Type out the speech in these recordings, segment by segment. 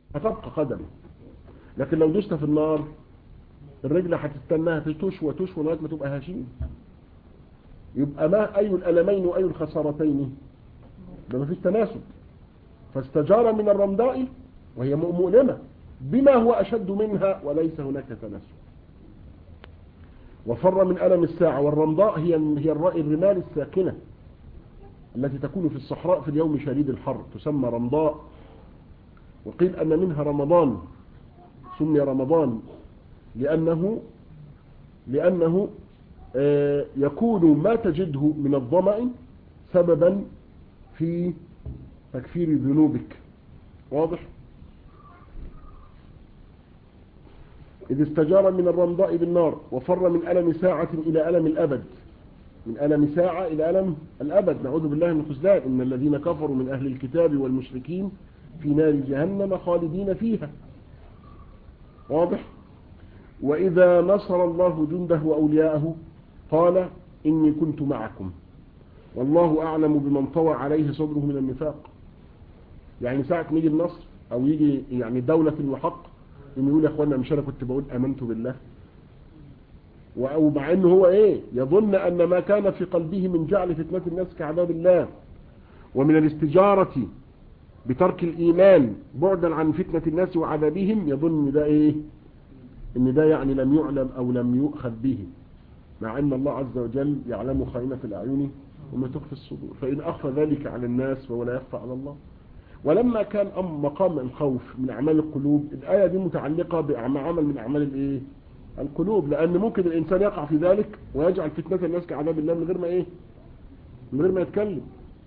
هتبقى قدم لكن لو دوست في النار الرجل هتستناها تشوى تشوى لغايه ما تبقى هشيم يبقى ما اي الالمين واي الخسارتين ده مفيش تناسب فاستجار من الرمضاء وهي مؤلمة بما هو أشد منها وليس هناك تناسب وفر من ألم الساعة والرمضاء هي هي الرمال الساكنة التي تكون في الصحراء في اليوم شديد الحر تسمى رمضاء وقيل أن منها رمضان سمي رمضان لأنه لأنه يكون ما تجده من الظمأ سببا في تكفير ذنوبك واضح إذ استجار من الرمضاء بالنار وفر من ألم ساعة إلى ألم الأبد من ألم ساعة إلى ألم الأبد نعوذ بالله من خزلان إن الذين كفروا من أهل الكتاب والمشركين في نار جهنم خالدين فيها واضح وإذا نصر الله جنده وأولياءه قال إني كنت معكم والله أعلم بمن طوى عليه صدره من النفاق يعني ساعة ما يجي النصر أو يجي يعني دولة وحق إنه يقول يا أخوانا مش أنا كنت بقول آمنت بالله ومع إنه هو إيه يظن أن ما كان في قلبه من جعل فتنة الناس كعذاب الله ومن الاستجارة بترك الإيمان بعدا عن فتنة الناس وعذابهم يظن إن ده إيه إن ده يعني لم يعلم أو لم يؤخذ به مع أن الله عز وجل يعلم خائنة الأعين وما تخفي الصدور فإن أخفى ذلك على الناس فهو لا يخفى على الله ولما كان أم مقام الخوف من أعمال القلوب الآية دي متعلقة بعمل من أعمال الإيه القلوب لأن ممكن الإنسان يقع في ذلك ويجعل فتنة الناس كعذاب الله من غير ما إيه من غير ما يتكلم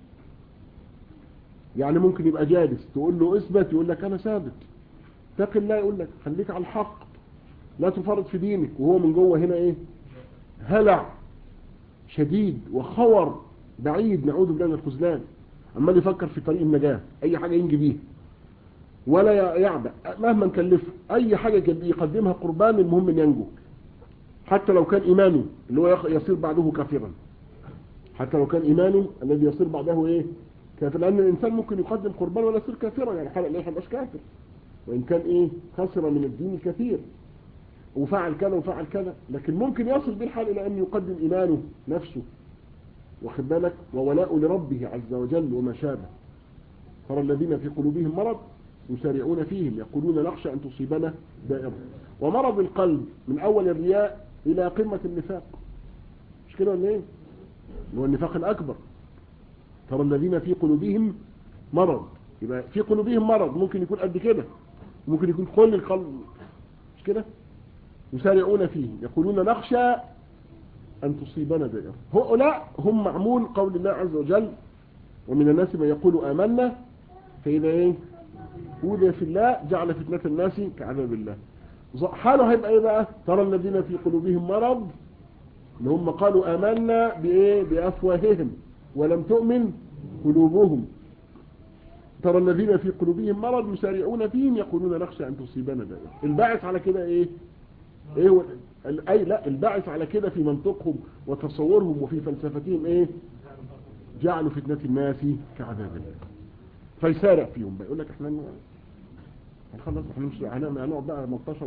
يعني ممكن يبقى جالس تقول له اثبت يقول لك أنا ثابت تقي الله يقول لك خليك على الحق لا تفرط في دينك وهو من جوه هنا إيه هلع شديد وخور بعيد نعوذ بالله من الخذلان عمال يفكر في طريق النجاة اي حاجة ينجي بيها ولا يعبأ مهما نكلفه اي حاجة يقدمها قربان المهم ان ينجو حتى لو كان ايمانه اللي هو يصير بعده كافرا حتى لو كان ايمانه الذي يصير بعده ايه كافر لان الانسان ممكن يقدم قربان ولا يصير كافرا يعني حلق ليه مش كافر وان كان ايه خسر من الدين كثير وفعل كذا وفعل كذا لكن ممكن يصل بالحال الى ان يقدم ايمانه نفسه واخد بالك وولاء لربه عز وجل وما شابه ترى الذين في قلوبهم مرض يسارعون فيهم يقولون نخشى أن تصيبنا دائرة ومرض القلب من أول الرياء إلى قمة النفاق مش كده ولا ايه هو النفاق الأكبر ترى الذين في قلوبهم مرض يبقى في قلوبهم مرض ممكن يكون قد كده ممكن يكون كل القلب مش كده يسارعون فيهم يقولون نخشى أن تصيبنا دائرة هؤلاء هم معمول قول الله عز وجل ومن الناس من يقول آمنا فإذا إيه أوذي في الله جعل فتنة الناس كعذاب الله حاله هيبقى إيه بقى ترى الذين في قلوبهم مرض اللي هم قالوا آمنا بإيه بأفواههم ولم تؤمن قلوبهم ترى الذين في قلوبهم مرض يسارعون فيهم يقولون نخشى أن تصيبنا دائرة الباعث على كده إيه ايه هو اي لا الباعث على كده في منطقهم وتصورهم وفي فلسفتهم ايه جعلوا فتنة الناس كعذاب الله فيسارع فيهم بيقول لك احنا هنخلص احنا مش هنقعد بقى ملطشه و...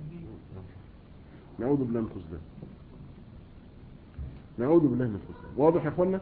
نعوذ بالله من الخذلان نعوذ بالله من الخذلان واضح يا اخوانا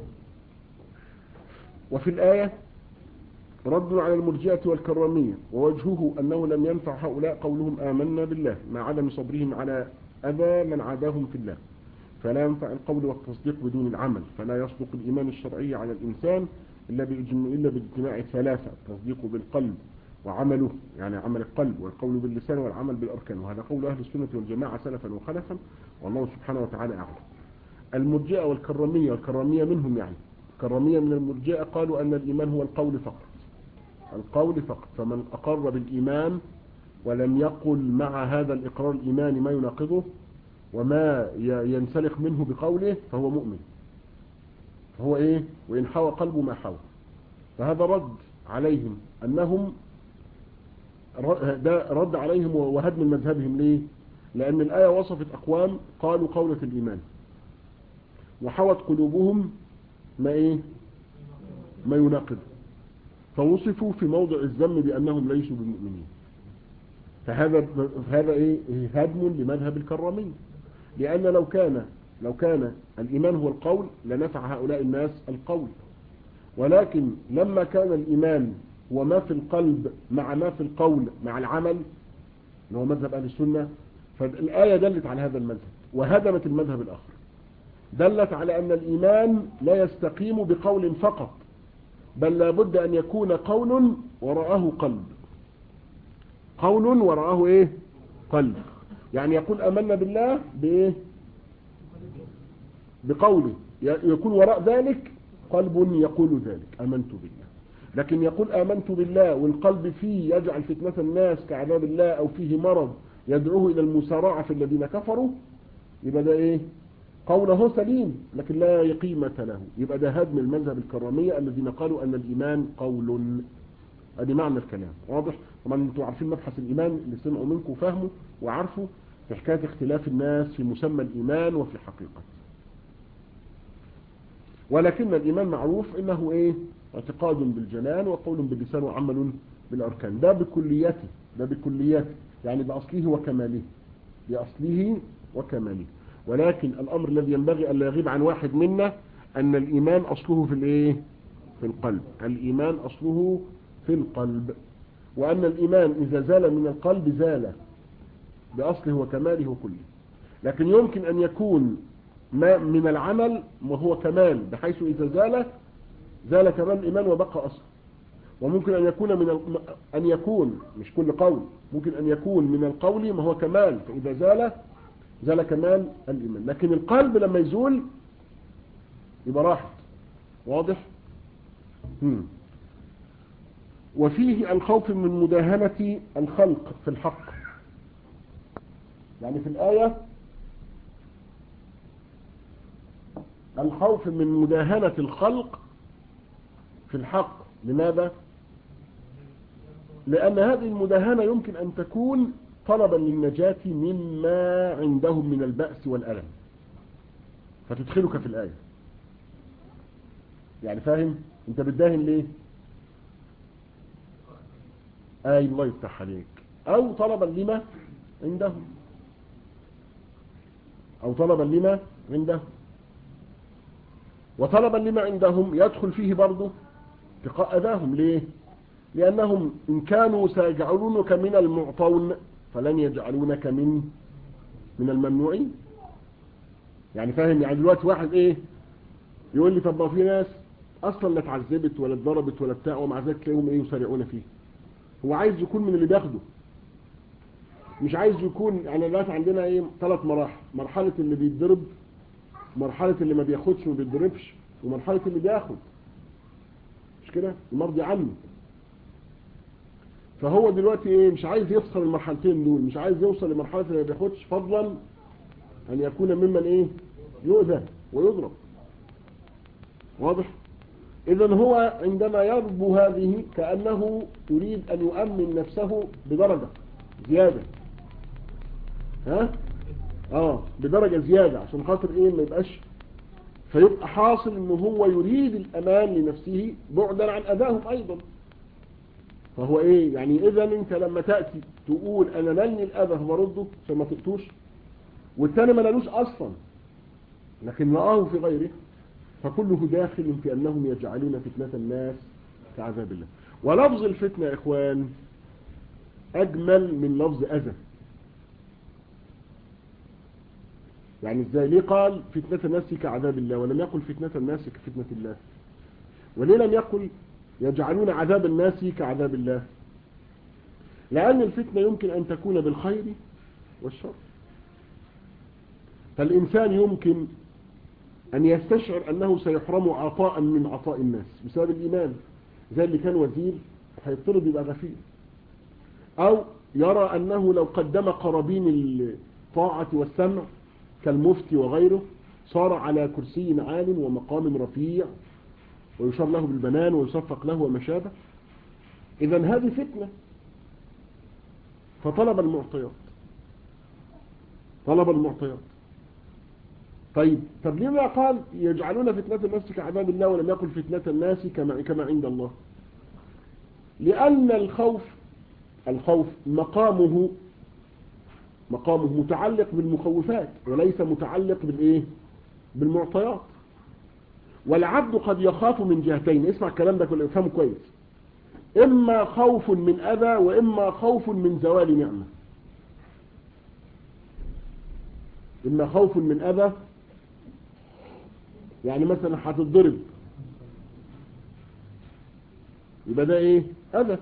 وفي الآية رد على المرجئة والكرامية ووجهه أنه لم ينفع هؤلاء قولهم آمنا بالله مع عدم صبرهم على أذى من عاداهم في الله فلا ينفع القول والتصديق بدون العمل فلا يصدق الإيمان الشرعي على الإنسان إلا إلا باجتماع ثلاثة التصديق بالقلب وعمله يعني عمل القلب والقول باللسان والعمل بالأركان وهذا قول أهل السنة والجماعة سلفا وخلفا والله سبحانه وتعالى أعلم المرجئة والكرامية والكرامية منهم يعني الكرامية من المرجئة قالوا أن الإيمان هو القول فقط القول فقط فمن أقر بالإيمان ولم يقل مع هذا الإقرار الإيماني ما يناقضه وما ينسلخ منه بقوله فهو مؤمن فهو إيه وإن حوى قلبه ما حوى فهذا رد عليهم أنهم ده رد عليهم وهدم من مذهبهم ليه لأن الآية وصفت أقوام قالوا قولة الإيمان وحوت قلوبهم ما إيه ما يناقض فوصفوا في موضع الذم بأنهم ليسوا بمؤمنين فهذا هذا ايه هدم لمذهب الكرامية لأن لو كان لو كان الإيمان هو القول لنفع هؤلاء الناس القول ولكن لما كان الإيمان هو ما في القلب مع ما في القول مع العمل اللي هو مذهب أهل السنة فالآية دلت على هذا المذهب وهدمت المذهب الآخر دلت على أن الإيمان لا يستقيم بقول فقط بل لابد أن يكون قول وراءه قلب قول وراءه إيه قلب يعني يقول أمنا بالله بإيه بقوله يكون وراء ذلك قلب يقول ذلك أمنت بالله لكن يقول آمنت بالله والقلب فيه يجعل فتنة الناس كعذاب الله أو فيه مرض يدعوه إلى المسارعة في الذين كفروا يبقى ده إيه قوله سليم لكن لا قيمة له يبقى ده هدم المذهب الكرامية الذين قالوا أن الإيمان قول ادي معنى الكلام واضح طبعا انتوا عارفين مبحث الإيمان اللي سمعوا منكم وفهموا وعرفوا في حكاية اختلاف الناس في مسمى الإيمان وفي حقيقته ولكن الإيمان معروف إنه إيه اعتقاد بالجنان وقول باللسان وعمل بالأركان ده بكليته ده بكليته يعني بأصله وكماله بأصله وكماله ولكن الأمر الذي ينبغي أن لا يغيب عن واحد منا أن الإيمان أصله في الإيه في القلب الإيمان أصله في القلب وأن الإيمان إذا زال من القلب زال بأصله وكماله وكله لكن يمكن أن يكون ما من العمل وهو كمال بحيث إذا زال زال كمال الإيمان وبقى أصل وممكن أن يكون من ال... أن يكون مش كل قول ممكن أن يكون من القول ما هو كمال فإذا زال زال كمال الإيمان لكن القلب لما يزول يبقى راحت واضح هم. وفيه الخوف من مداهنة الخلق في الحق يعني في الآية الخوف من مداهنة الخلق في الحق لماذا لأن هذه المداهنة يمكن أن تكون طلبا للنجاة مما عندهم من البأس والألم فتدخلك في الآية يعني فاهم انت بتداهن ليه آي الله يفتح عليك أو طلبا لما عندهم أو طلبا لما عندهم وطلبا لما عندهم يدخل فيه برضه اتقاء أذاهم ليه لأنهم إن كانوا سيجعلونك من المعطون فلن يجعلونك من من الممنوعين يعني فاهم يعني دلوقتي واحد ايه يقول لي طب ما في ناس اصلا لا اتعذبت ولا اتضربت ولا بتاع ومع ذلك تلاقيهم ايه يسارعون فيه هو عايز يكون من اللي بياخده مش عايز يكون يعني دلوقتي عندنا ايه ثلاث مراحل مرحلة اللي بيتضرب مرحلة اللي ما بياخدش وما بيتضربش ومرحلة اللي بياخد مش كده المرضي عنه فهو دلوقتي ايه مش عايز يفصل المرحلتين دول مش عايز يوصل لمرحلة اللي ما بياخدش فضلا ان يكون ممن ايه يؤذى ويضرب واضح اذا هو عندما يربو هذه كأنه يريد ان يؤمن نفسه بدرجة زيادة ها اه بدرجة زيادة عشان خاطر ايه ما يبقاش فيبقى حاصل ان هو يريد الامان لنفسه بعدا عن اذاهم ايضا فهو ايه يعني اذا انت لما تأتي تقول انا نلني الاذى فبرده عشان ما تقتوش والتاني ما نالوش اصلا لكن رآه في غيره فكله داخل في انهم يجعلون فتنة الناس كعذاب الله ولفظ الفتنة يا اخوان اجمل من لفظ اذى يعني ازاي ليه قال فتنة الناس كعذاب الله ولم يقل فتنة الناس كفتنة الله وليه لم يقل يجعلون عذاب الناس كعذاب الله لأن الفتنة يمكن أن تكون بالخير والشر فالإنسان يمكن أن يستشعر أنه سيحرم عطاء من عطاء الناس بسبب الإيمان زي اللي كان وزير هيطرد يبقى غفير أو يرى أنه لو قدم قرابين الطاعة والسمع كالمفتي وغيره صار على كرسي عال ومقام رفيع ويشار له بالبنان ويصفق له وما شابه إذا هذه فتنة فطلب المعطيات طلب المعطيات طيب طب لما قال يجعلون فتنة الناس كعذاب الله ولم يقل فتنة الناس كما, كما عند الله لأن الخوف الخوف مقامه مقامه متعلق بالمخوفات وليس متعلق بالإيه بالمعطيات والعبد قد يخاف من جهتين اسمع الكلام ده كله افهمه كويس إما خوف من أذى وإما خوف من زوال نعمة إما خوف من أذى يعني مثلا هتتضرب يبقى ده ايه اذى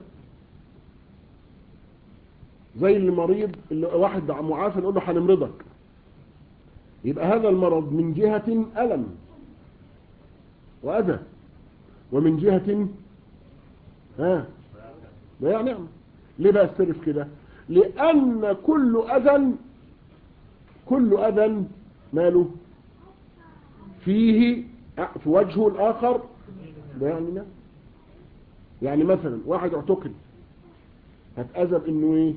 زي اللي مريض اللي واحد معافى نقول له هنمرضك يبقى هذا المرض من جهة ألم وأذى ومن جهة ها ضياع نعمة ليه بقى السر في كده لأن كل أذى كل أذى ماله فيه في وجهه الآخر ضياع نعمة يعني مثلا واحد اعتقل هتأذب انه ايه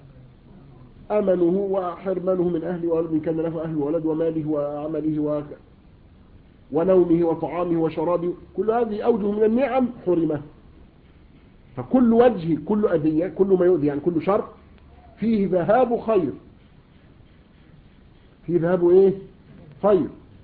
امنه وحرمانه من اهله وولد من كان له اهل وولد وماله وعمله و... ونومه وطعامه وشرابه كل هذه اوجه من النعم حرمه فكل وجه كل اذية كل ما يؤذي يعني كل شر فيه ذهاب خير فيه ذهاب ايه خير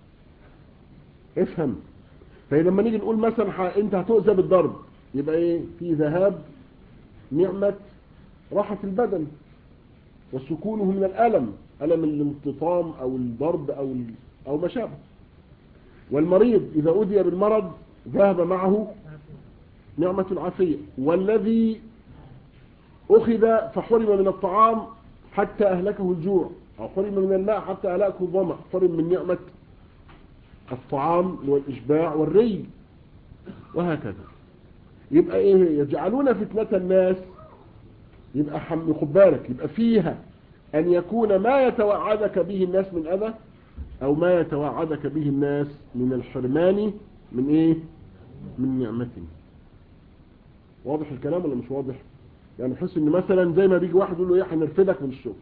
افهم فلما نيجي نقول مثلا انت هتؤذى بالضرب يبقى ايه في ذهاب نعمة راحة البدن وسكونه من الألم ألم الانتطام أو الضرب أو أو ما شابه والمريض إذا أذي بالمرض ذهب معه نعمة العافية والذي أخذ فحرم من الطعام حتى أهلكه الجوع أو حرم من الماء حتى أهلكه الظمأ حرم من نعمة الطعام والإشباع والري وهكذا يبقى ايه يجعلون فتنة الناس يبقى حم خد بالك يبقى فيها ان يكون ما يتوعدك به الناس من اذى او ما يتوعدك به الناس من الحرمان من ايه من نعمة واضح الكلام ولا مش واضح يعني حس ان مثلا زي ما بيجي واحد يقول له ايه هنرفدك من الشغل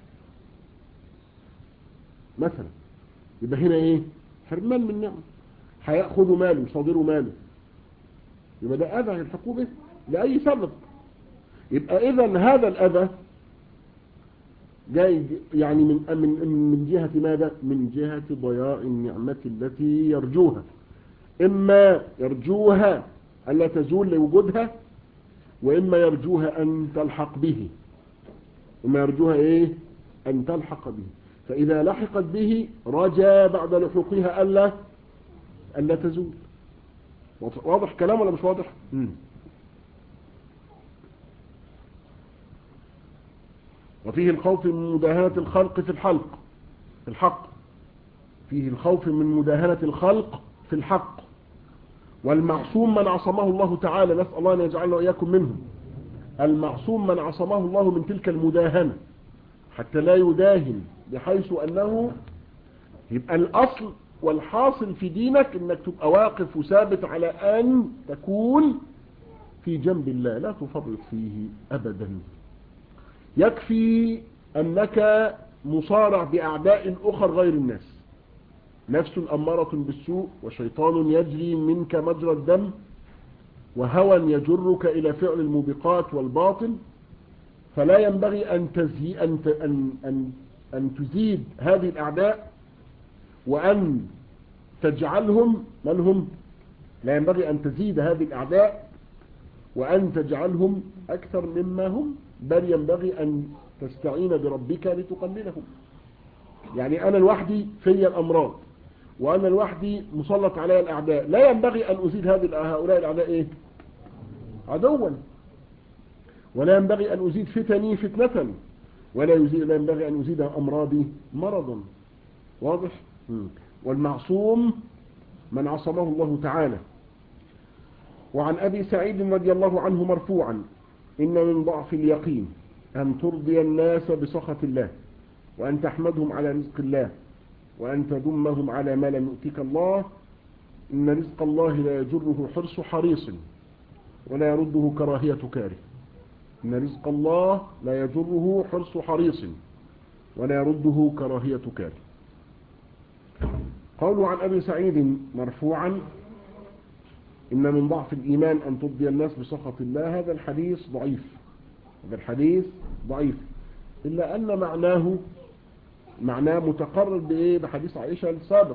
مثلا يبقى هنا ايه حرمان من نعمة هياخذوا ماله يصادروا ماله يبقى ده أذى يلحقوا به لأي سبب يبقى إذا هذا الأذى جاي يعني من من من جهة ماذا؟ من جهة ضياع النعمة التي يرجوها إما يرجوها ألا تزول لوجودها وإما يرجوها أن تلحق به إما يرجوها إيه؟ أن تلحق به فإذا لحقت به رجا بعد لحوقها ألا ألا تزول واضح كلام ولا مش واضح مم. وفيه الخوف من مداهنة الخلق في الحلق في الحق فيه الخوف من مداهنة الخلق في الحق والمعصوم من عصمه الله تعالى نسأل الله أن يجعلنا وإياكم منهم المعصوم من عصمه الله من تلك المداهنة حتى لا يداهن بحيث أنه يبقى الأصل والحاصل في دينك انك تبقى واقف وثابت على ان تكون في جنب الله لا تفرط فيه ابدا يكفي انك مصارع باعداء اخر غير الناس نفس امارة بالسوء وشيطان يجري منك مجرى الدم وهوى يجرك الى فعل الموبقات والباطل فلا ينبغي ان, تزي أن, أن, أن, أن تزيد هذه الاعداء وأن تجعلهم من هم لا ينبغي أن تزيد هذه الأعداء وأن تجعلهم أكثر مما هم بل ينبغي أن تستعين بربك لتقللهم يعني أنا لوحدي في الأمراض وأنا لوحدي مسلط علي الأعداء لا ينبغي أن أزيد هذه هؤلاء الأعداء إيه عدوا ولا ينبغي أن أزيد فتني فتنة ولا يزيد لا ينبغي أن أزيد أمراضي مرضا واضح والمعصوم من عصمه الله تعالى وعن أبي سعيد رضي الله عنه مرفوعا إن من ضعف اليقين أن ترضي الناس بسخط الله وأن تحمدهم على رزق الله وأن تذمهم على ما لم يؤتك الله إن رزق الله لا يجره حرص حريص ولا يرده كراهية كاره إن رزق الله لا يجره حرص حريص ولا يرده كراهية كاره قوله عن أبي سعيد مرفوعا إن من ضعف الإيمان أن ترضي الناس بسخط الله هذا الحديث ضعيف هذا الحديث ضعيف إلا أن معناه معناه متقرر بإيه بحديث عائشة السابق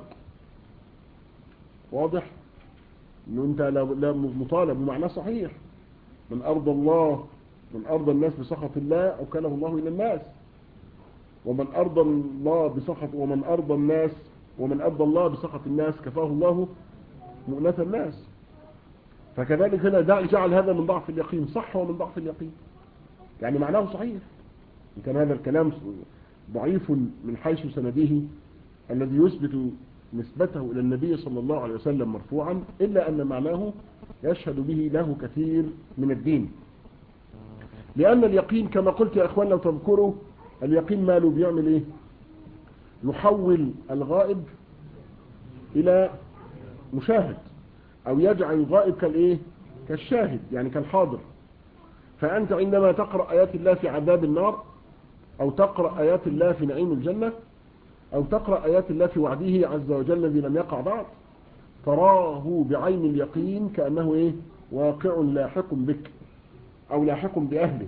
واضح انه انت لا مطالب ومعناه صحيح من ارضى الله من ارضى الناس بسخط الله اوكله الله الى الناس ومن ارضى الله بسخط ومن ارضى الناس ومن ارضى الله بسخط الناس كفاه الله مؤنة الناس فكذلك هنا جعل هذا من ضعف اليقين صح ومن ضعف اليقين يعني معناه صحيح إن كان هذا الكلام ضعيف من حيث سنده الذي يثبت نسبته إلى النبي صلى الله عليه وسلم مرفوعا إلا أن معناه يشهد به له كثير من الدين لأن اليقين كما قلت يا أخوان لو تذكروا اليقين ماله بيعمل إيه يحول الغائب إلى مشاهد أو يجعل الغائب كالإيه كالشاهد يعني كالحاضر فأنت عندما تقرأ آيات الله في عذاب النار أو تقرأ آيات الله في نعيم الجنة أو تقرأ آيات الله في وعده عز وجل الذي لم يقع بعد تراه بعين اليقين كأنه إيه واقع لاحق بك أو لاحق بأهله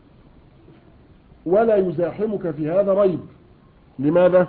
ولا يزاحمك في هذا ريب لماذا؟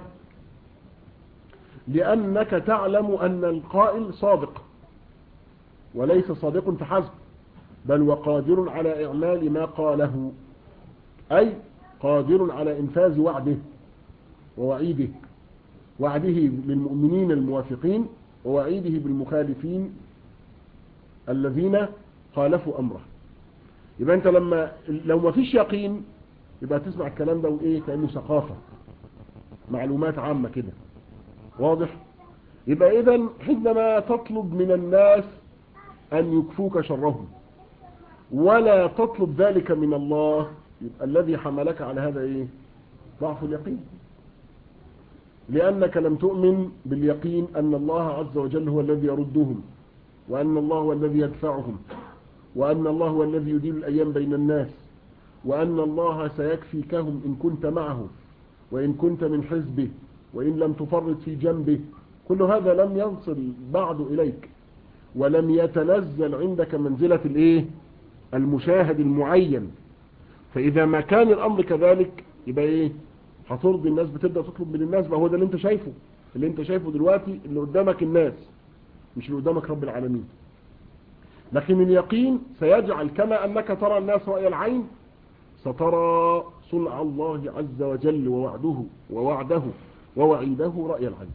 لأنك تعلم أن القائل صادق وليس صادق فحسب بل وقادر على إعمال ما قاله أي قادر على إنفاذ وعده ووعيده وعده للمؤمنين الموافقين ووعيده بالمخالفين الذين خالفوا أمره يبقى أنت لما لو ما فيش يقين يبقى تسمع الكلام ده وإيه كأنه ثقافة معلومات عامة كده واضح يبقى إذا حينما تطلب من الناس أن يكفوك شرهم ولا تطلب ذلك من الله يبقى الذي حملك على هذا إيه ضعف اليقين لأنك لم تؤمن باليقين أن الله عز وجل هو الذي يردهم وأن الله هو الذي يدفعهم وأن الله هو الذي يدير الأيام بين الناس وأن الله سيكفيكهم إن كنت معه وإن كنت من حزبه وإن لم تفرط في جنبه كل هذا لم ينصل بعد إليك ولم يتنزل عندك منزلة الإيه المشاهد المعين فإذا ما كان الأمر كذلك يبقى إيه هترضي الناس بتبدأ تطلب من الناس بقى هو ده اللي انت شايفه اللي انت شايفه دلوقتي اللي قدامك الناس مش اللي قدامك رب العالمين لكن اليقين سيجعل كما أنك ترى الناس رأي العين سترى صنع الله عز وجل ووعده ووعده ووعيده رأي العين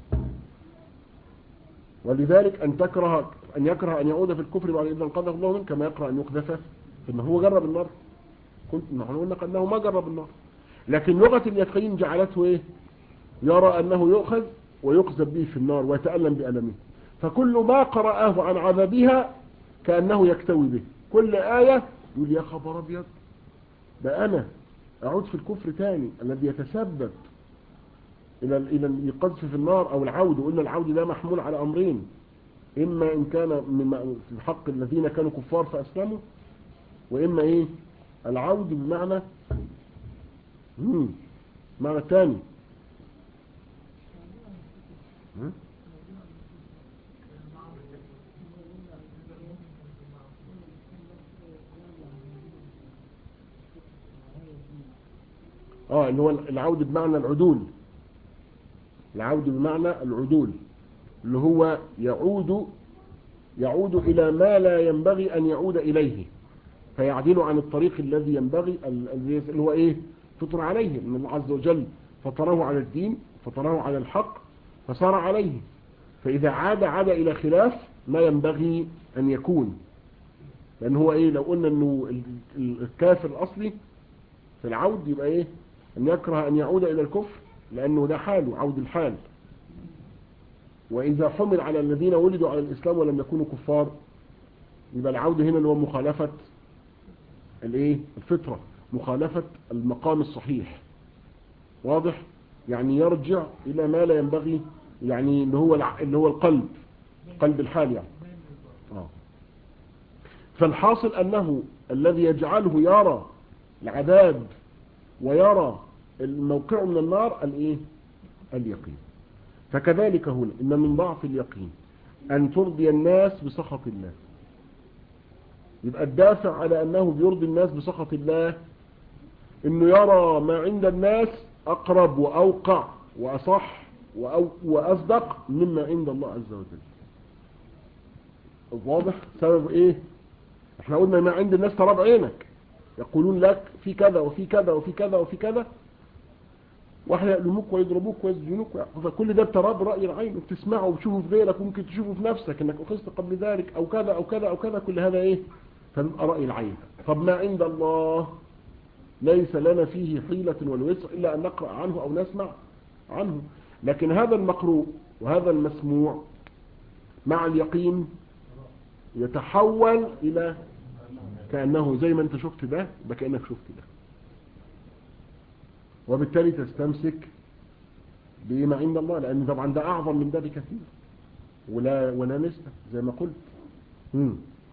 ولذلك أن تكره أن يكره أن يعود في الكفر بعد إذا انقذه الله منه كما يكره أن يقذف إنه هو جرب النار كنت نحن قلنا أنه ما جرب النار لكن لغة اليقين جعلته إيه يرى أنه يؤخذ ويقذف به في النار ويتألم بألمه فكل ما قرأه عن عذابها كأنه يكتوي به كل آية يقول يا خبر أبيض ده أنا أعود في الكفر تاني الذي يتسبب إلى إلى القذف في النار أو العود وقلنا العود ده محمول على أمرين إما إن كان في حق الذين كانوا كفار فأسلموا وإما إيه العود بمعنى مم. معنى تاني اه اللي هو العود بمعنى العدول العود بمعنى العدول اللي هو يعود يعود إلى ما لا ينبغي أن يعود إليه فيعدل عن الطريق الذي ينبغي اللي هو إيه فطر عليه من الله عز وجل فطره على الدين فطره على الحق فصار عليه فإذا عاد عاد إلى خلاف ما ينبغي أن يكون لأن هو إيه لو قلنا أنه الكافر الأصلي في العود يبقى إيه أن يكره أن يعود إلى الكفر لأنه ده حاله عود الحال وإذا حمل على الذين ولدوا على الإسلام ولم يكونوا كفار يبقى العود هنا اللي هو مخالفة الايه الفطرة مخالفة المقام الصحيح واضح يعني يرجع إلى ما لا ينبغي يعني اللي هو اللي هو القلب قلب الحال يعني آه. فالحاصل أنه الذي يجعله يرى العذاب ويرى الموقع من النار الايه اليقين فكذلك هنا إن من ضعف اليقين أن ترضي الناس بسخط الله يبقى الدافع على أنه بيرضي الناس بسخط الله أنه يرى ما عند الناس أقرب وأوقع وأصح وأو وأصدق مما عند الله عز وجل واضح سبب إيه احنا قلنا ما عند الناس تراب عينك يقولون لك في كذا وفي كذا وفي كذا وفي كذا واحنا يألموك ويضربوك ويسجنوك فكل ده بتراب رأي العين وبتسمعه وبتشوفه في غيرك وممكن تشوفه في نفسك انك اخذت قبل ذلك او كذا او كذا او كذا كل هذا ايه فبيبقى رأي العين طب ما عند الله ليس لنا فيه حيلة والوسع إلا أن نقرأ عنه أو نسمع عنه لكن هذا المقروء وهذا المسموع مع اليقين يتحول إلى كأنه زي ما انت شفت ده يبقى كأنك شفت ده وبالتالي تستمسك بما عند الله لأن طبعا ده أعظم من ده بكثير ولا, ولا نسبة زي ما قلت مم.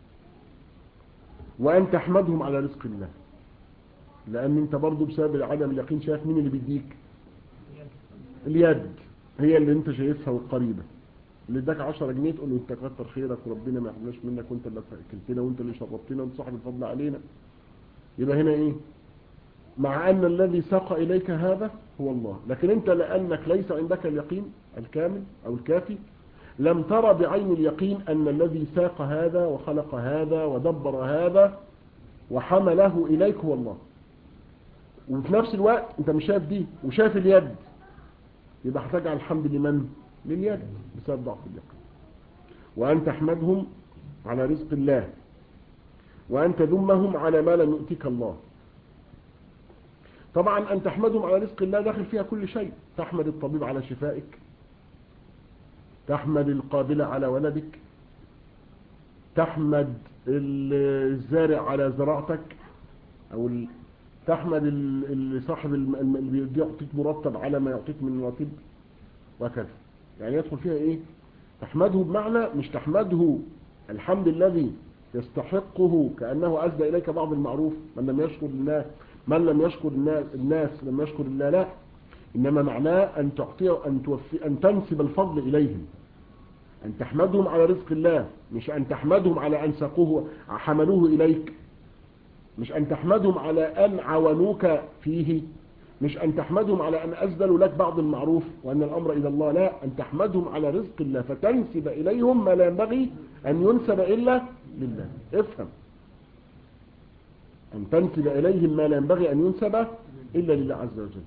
وأن تحمدهم على رزق الله لأن انت برضو بسبب عدم اليقين شايف مين اللي بيديك اليد هي اللي انت شايفها والقريبة اللي اداك 10 جنيه تقول له انت كتر خيرك وربنا ما يحرمناش منك وانت اللي اكلتنا وانت اللي شربتنا وانت صاحب الفضل علينا يبقى هنا ايه مع ان الذي ساق اليك هذا هو الله لكن انت لانك ليس عندك اليقين الكامل او الكافي لم ترى بعين اليقين ان الذي ساق هذا وخلق هذا ودبر هذا وحمله اليك هو الله وفي نفس الوقت انت مش شايف دي وشايف اليد يبقى هتجعل الحمد لمن لليد بسبب ضعف اليقين وأن تحمدهم على رزق الله وأن تذمهم على ما لم يؤتك الله طبعا أن تحمدهم على رزق الله داخل فيها كل شيء تحمد الطبيب على شفائك تحمد القابلة على ولدك تحمد الزارع على زراعتك أو تحمد صاحب اللي يعطيك مرتب على ما يعطيك من مرتب وكذا يعني يدخل فيها ايه تحمده بمعنى مش تحمده الحمد الذي يستحقه كأنه أسدى إليك بعض المعروف من لم يشكر الناس من لم يشكر الناس, الناس لم يشكر الله لا إنما معناه أن تعطيه أن, توفي أن تنسب الفضل إليهم أن تحمدهم على رزق الله مش أن تحمدهم على أن سقوه حملوه إليك مش أن تحمدهم على أن عاونوك فيه مش أن تحمدهم على أن أسدلوا لك بعض المعروف وأن الأمر إلى الله لا أن تحمدهم على رزق الله فتنسب إليهم ما لا ينبغي أن ينسب إلا لله افهم أن تنسب إليهم ما لا ينبغي أن ينسب إلا لله عز وجل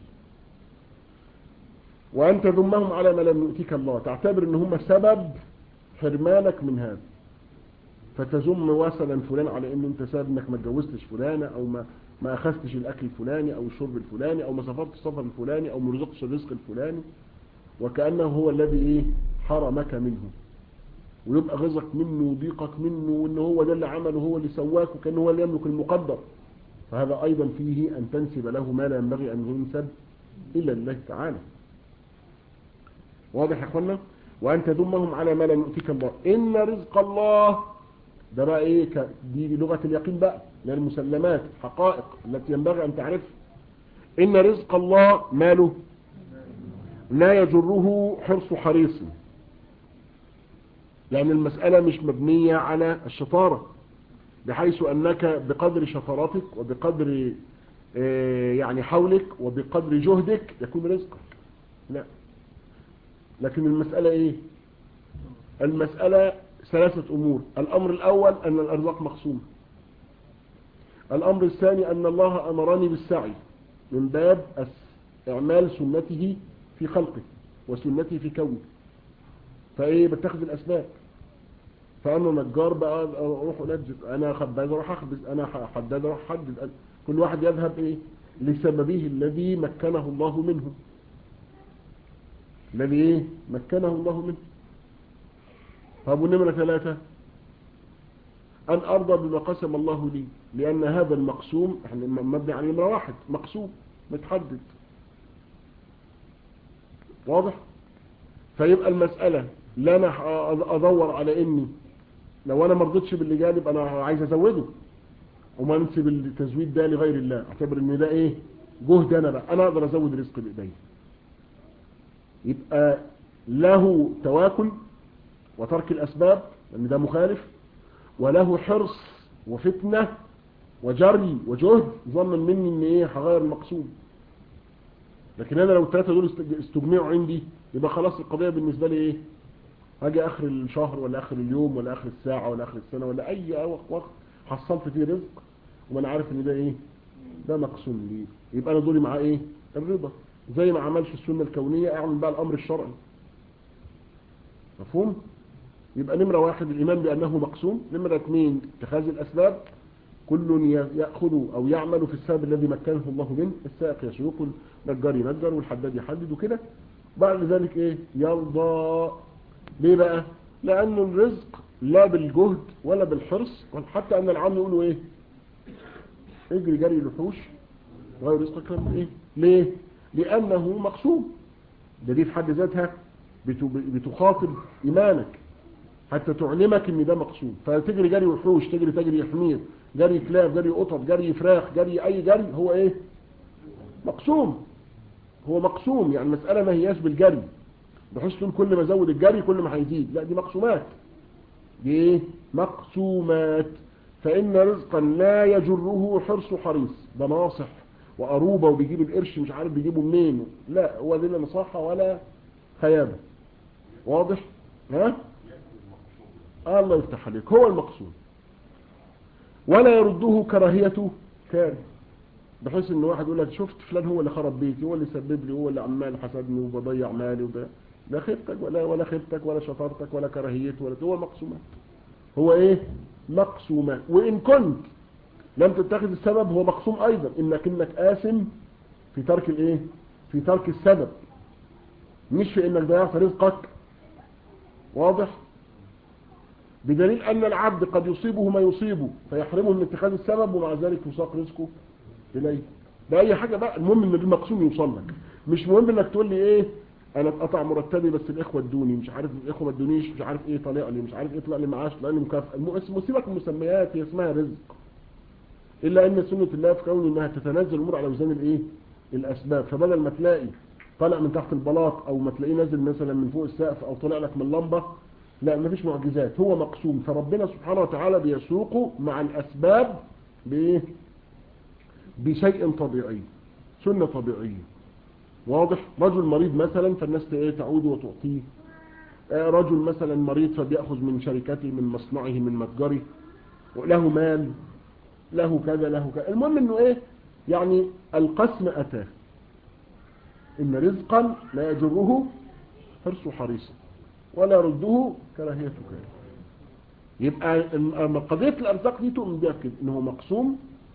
وأن تذمهم على ما لم يؤتيك الله تعتبر أن هم سبب حرمانك من هذا فتزم واسلا فلان على أنه أنت سبب أنك ما اتجوزتش فلانة أو ما ما أخذتش الأكل الفلاني أو الشرب الفلاني أو ما سافرتش السفر الفلاني أو ما رزقتش الرزق الفلاني وكأنه هو الذي إيه حرمك منه ويبقى غزك منه وضيقك منه وإن هو ده اللي عمله هو اللي سواك وكأنه هو اللي يملك المقدر فهذا أيضا فيه أن تنسب له ما لا ينبغي أن ينسب إلا لله تعالى واضح يا أخوانا وأن تذمهم على ما لم يؤتيك الله إن رزق الله ده بقى إيه دي لغة اليقين بقى للمسلمات حقائق التي ينبغي أن تعرف إن رزق الله ماله لا يجره حرص حريص لأن المسألة مش مبنية على الشطارة بحيث أنك بقدر شطارتك وبقدر يعني حولك وبقدر جهدك يكون رزقك لا لكن المسألة إيه المسألة ثلاثة أمور الأمر الأول أن الأرزاق مقسومة الأمر الثاني أن الله أمرني بالسعي من باب إعمال سنته في خلقه وسنته في كونه فإيه بتاخذ الأسباب فأنا نجار بقى أروح أنجز أنا خباز أروح أخبز أنا حداد أروح أحدد كل واحد يذهب إيه لسببه الذي مكنه الله منه الذي إيه مكنه الله منه طب والنمرة ثلاثة أن أرضى بما قسم الله لي لأن هذا المقسوم احنا مبني على نمرة واحد مقسوم متحدد واضح فيبقى المسألة لا أنا أدور على إني لو أنا مرضتش باللي جالب أنا عايز أزوده وما ننسب التزويد ده لغير الله اعتبر إن ده إيه جهد أنا بقى أنا أقدر أزود رزق بإيدي يبقى له تواكل وترك الأسباب لأن ده مخالف وله حرص وفتنة وجري وجهد ظنا مني ان ايه هغير المقسوم لكن انا لو الثلاثه دول است- استجمعوا عندي يبقى خلاص القضيه بالنسبه لي ايه هاجي اخر الشهر ولا اخر اليوم ولا اخر الساعه ولا اخر السنه ولا اي وقت وقت حصلت فيه رزق وانا عارف ان ده ايه ده مقسوم لي يبقى انا دوري معاه ايه الرضا زي ما عملش السنه الكونيه اعمل بقى الامر الشرعي مفهوم يبقى نمرة واحد الإيمان بأنه مقسوم نمرة اثنين اتخاذ الأسباب كل ي- يأخذ أو يعمل في السبب الذي مكنه الله منه السائق يسوق النجار ينجر والحداد يحدد وكده بعد ذلك إيه يرضى ليه بقى لأن الرزق لا بالجهد ولا بالحرص حتى أن العام يقولوا إيه اجري جري الوحوش غير رزقك لم إيه ليه لأنه مقسوم ده دي في حد ذاتها بت- بتخاطب إيمانك حتى تعلمك ان ده مقصود فتجري جري وحوش تجري تجري حمير جري كلاب جري قطط جري فراخ جري اي جري هو ايه مقسوم هو مقسوم يعني المسألة ما هياش بالجري بحيث تقول كل ما ازود الجري كل ما هيزيد لا دي مقسومات دي ايه مقسومات فإن رزقا لا يجره حرص حريص ده ناصح وأروبة وبيجيب القرش مش عارف بيجيبه منين لا هو دي لا نصاحة ولا خيابة واضح ها الله يفتح عليك هو المقصود ولا يرده كراهيته كاره بحيث ان واحد يقول لك شفت فلان هو اللي خرب بيتي هو اللي سبب لي هو اللي عمال حسدني وبضيع مالي وده لا خيبتك ولا ولا خيبتك ولا شطارتك ولا كراهيته ولا هو مقسومات هو ايه مقسومات وان كنت لم تتخذ السبب هو مقسوم ايضا انك انك آثم في ترك الايه في ترك السبب مش في انك ضيعت رزقك واضح بدليل أن العبد قد يصيبه ما يصيبه فيحرمه من اتخاذ السبب ومع ذلك يساق رزقه إليه ده أي حاجة بقى المهم إن المقسوم يوصل لك مش مهم إنك تقول لي إيه أنا اتقطع مرتبي بس الإخوة ادوني مش عارف الإخوة ما ادونيش مش عارف إيه طلع لي مش عارف إيه طلع لي معاش طلع لي مكافأة الم- مصيبة المسميات هي اسمها رزق إلا أن سنة الله في كون إنها تتنزل الأمور على وزن الإيه الأسباب فبدل ما تلاقي طالع من تحت البلاط أو ما تلاقيه نازل مثلا من فوق السقف أو طلع لك من لمبة لا مفيش معجزات هو مقسوم فربنا سبحانه وتعالى بيسوقه مع الأسباب بإيه؟ بشيء طبيعي سنة طبيعية واضح رجل مريض مثلا فالناس إيه تعود وتعطيه آه، رجل مثلا مريض فبيأخذ من شركته من مصنعه من متجره وله مال له كذا له كذا المهم انه ايه يعني القسم اتاه ان رزقا لا يجره حرص حريصا ولا يرده كراهية كاره يبقى أما قضية الأرزاق دي تؤمن بها كده إنه مقسوم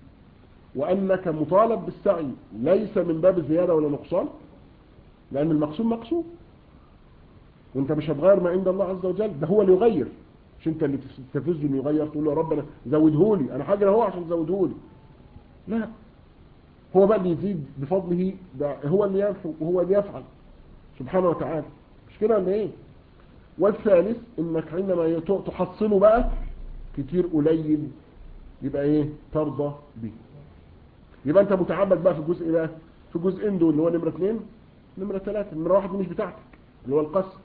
وأنك مطالب بالسعي ليس من باب الزيادة ولا نقصان لأن المقسوم مقسوم وانت مش هتغير ما عند الله عز وجل ده هو اللي يغير مش انت اللي تستفزه انه يغير تقول له يا رب انا زودهولي انا حاجه هو عشان زودهولي لا هو بقى اللي يزيد بفضله ده هو اللي ينفع وهو اللي يفعل سبحانه وتعالى مش كده ولا ايه والثالث انك عندما يت- تحصله بقى كتير قليل يبقى ايه ترضى به يبقى انت متعبد بقى في الجزء ده في الجزئين دول اللي هو نمرة اثنين نمرة ثلاثة نمرة واحد دي مش بتاعتك اللي هو القسم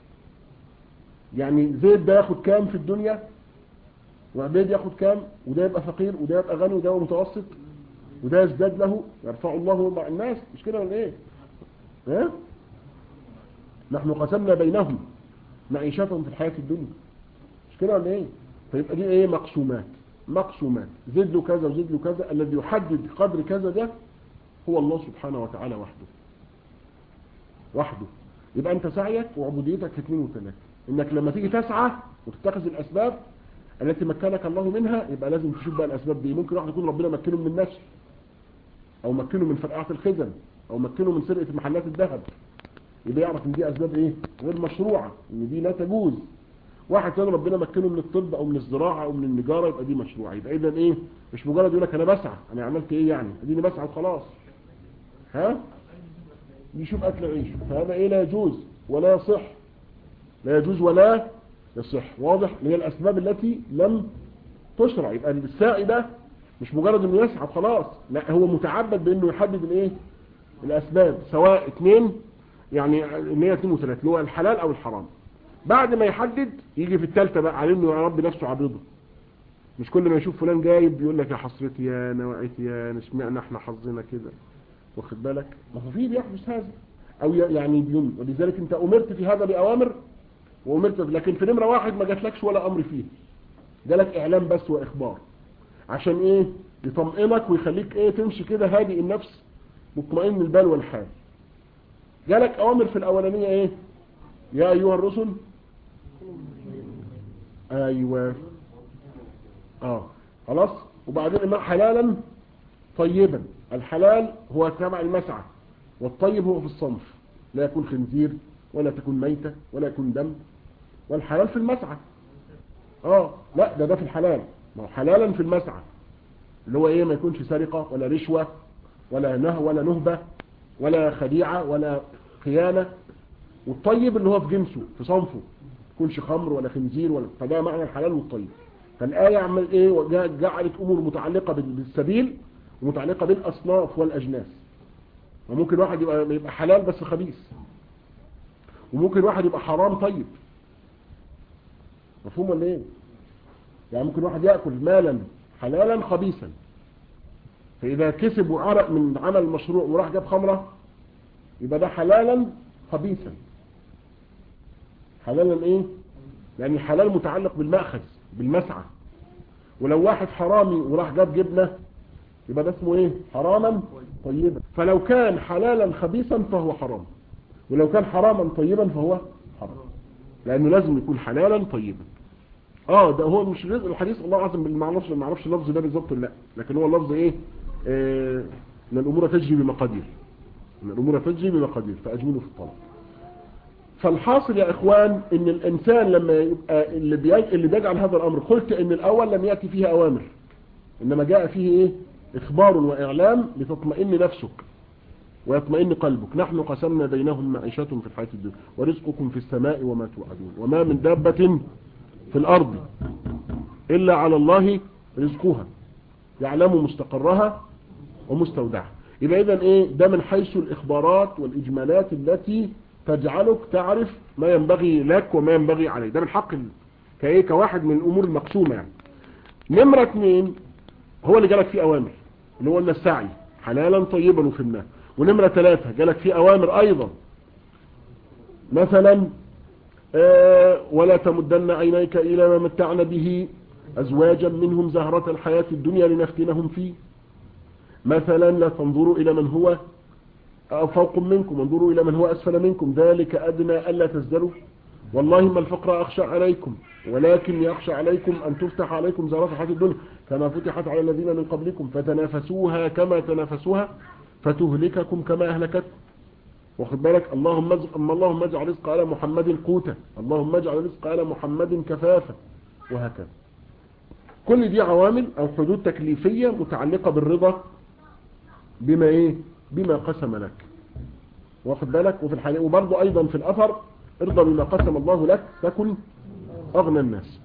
يعني زيد ده ياخد كام في الدنيا وعبيد ياخد كام وده يبقى فقير وده يبقى غني وده يبقى متوسط وده يزداد له يرفع الله ويرضع الناس مش كده ولا ايه ها نحن قسمنا بينهم معيشتهم في الحياة الدنيا مش كده ولا ايه فيبقى دي ايه مقسومات مقسومات زد له كذا وزد له كذا الذي يحدد قدر كذا ده هو الله سبحانه وتعالى وحده وحده يبقى انت سعيك وعبوديتك في اثنين وثلاثة انك لما تيجي تسعى وتتخذ الاسباب التي مكنك الله منها يبقى لازم تشوف بقى الاسباب دي ممكن واحد يكون ربنا مكنه من النشر او مكنه من فرقعة الخزن او مكنه من سرقة محلات الذهب يبقى يعرف ان دي اسباب ايه غير مشروعة ان دي لا تجوز واحد تاني ربنا مكنه من الطب او من الزراعة او من النجارة يبقى دي مشروعة يبقى اذا ايه مش مجرد يقول لك انا بسعى انا عملت ايه يعني اديني بسعى وخلاص ها يشوف اكل عيشه فهذا ايه لا يجوز ولا يصح لا يجوز ولا يصح واضح اللي هي الاسباب التي لم تشرع يبقى الساعي ده مش مجرد انه يسعى خلاص لا هو متعبد بانه يحدد الايه الاسباب سواء اثنين يعني ان هي اثنين وثلاثة اللي هو الحلال او الحرام بعد ما يحدد يجي في الثالثه بقى على انه يا رب نفسه عبيده مش كل ما يشوف فلان جايب يقول لك يا حسرتي يا نوعيتي يا اشمعنى احنا حظنا كده واخد بالك ما هو في بيحدث هذا او ي- يعني بيوم ولذلك انت امرت في هذا باوامر وامرت لكن في نمره واحد ما جاتلكش ولا امر فيه جالك اعلام بس واخبار عشان ايه يطمئنك ويخليك ايه تمشي كده هادئ النفس مطمئن البال والحال جالك اوامر في الاولانيه ايه يا ايها الرسل ايوه اه خلاص وبعدين ما حلالا طيبا الحلال هو تبع المسعى والطيب هو في الصنف لا يكون خنزير ولا تكون ميتة ولا يكون دم والحلال في المسعى اه لا ده ده في الحلال ما هو حلالا في المسعى اللي هو ايه ما يكونش سرقة ولا رشوة ولا نه ولا نهبة ولا خديعة ولا خيانة والطيب اللي هو في جنسه في صنفه يكونش خمر ولا خنزير ولا فده معنى الحلال والطيب فالآية عمل ايه وجا- جعلت امور متعلقة بال- بالسبيل ومتعلقة بالاصناف والاجناس وممكن واحد يبقى يبقى حلال بس خبيث وممكن واحد يبقى حرام طيب مفهوم ولا ايه يعني ممكن واحد ياكل مالا حلالا خبيثا فاذا كسب وعرق من عمل مشروع وراح جاب خمره يبقى ده حلالا خبيثا حلالا ايه لان الحلال متعلق بالمأخذ بالمسعى ولو واحد حرامي وراح جاب جبنه يبقى ده اسمه ايه حراما طيبا فلو كان حلالا خبيثا فهو حرام ولو كان حراما طيبا فهو حرام لانه لازم يكون حلالا طيبا اه ده هو مش رزق الحديث الله اعظم ما اعرفش ما اعرفش اللفظ ده بالظبط ولا لا لكن هو اللفظ ايه آه، ان الامور تجري بمقادير ان الامور تجري بمقادير فاجملوا في الطلب فالحاصل يا اخوان ان الانسان لما يبقى اللي, بي... اللي بيجعل هذا الامر قلت ان الاول لم ياتي فيه اوامر انما جاء فيه ايه اخبار واعلام لتطمئن نفسك ويطمئن قلبك نحن قسمنا بينهم معيشتهم في الحياة الدنيا ورزقكم في السماء وما توعدون وما من دابة في الأرض إلا على الله رزقها يعلم مستقرها ومستودعها يبقى إذن إيه ده من حيث الإخبارات والإجمالات التي تجعلك تعرف ما ينبغي لك وما ينبغي عليك ده من حق ال- كإيه كواحد من الأمور المقسومة يعني نمرة اثنين هو اللي جالك فيه أوامر اللي هو قلنا السعي حلالا طيبا وفهمناه ونمرة ثلاثة جالك فيه أوامر أيضا مثلا آه، ولا تمدن عينيك إلى ما متعنا به أزواجا منهم زهرة الحياة الدنيا لنفتنهم فيه مثلا لا تنظروا إلى من هو فوق منكم وانظروا إلى من هو أسفل منكم ذلك أدنى ألا تزدروا والله ما الفقر أخشى عليكم ولكن يخشى عليكم أن تفتح عليكم زهرات الحياة الدنيا كما فتحت على الذين من قبلكم فتنافسوها كما تنافسوها فتهلككم كما أهلكت واخد بالك اللهم اجعل أما اللهم اجعل رزق على محمد قوتا اللهم اجعل رزق على محمد كفافا وهكذا كل دي عوامل او حدود تكليفية متعلقة بالرضا بما ايه بما قسم لك واخد بالك وفي الحقيقة وبرضه ايضا في الاثر ارضى بما قسم الله لك تكن اغنى الناس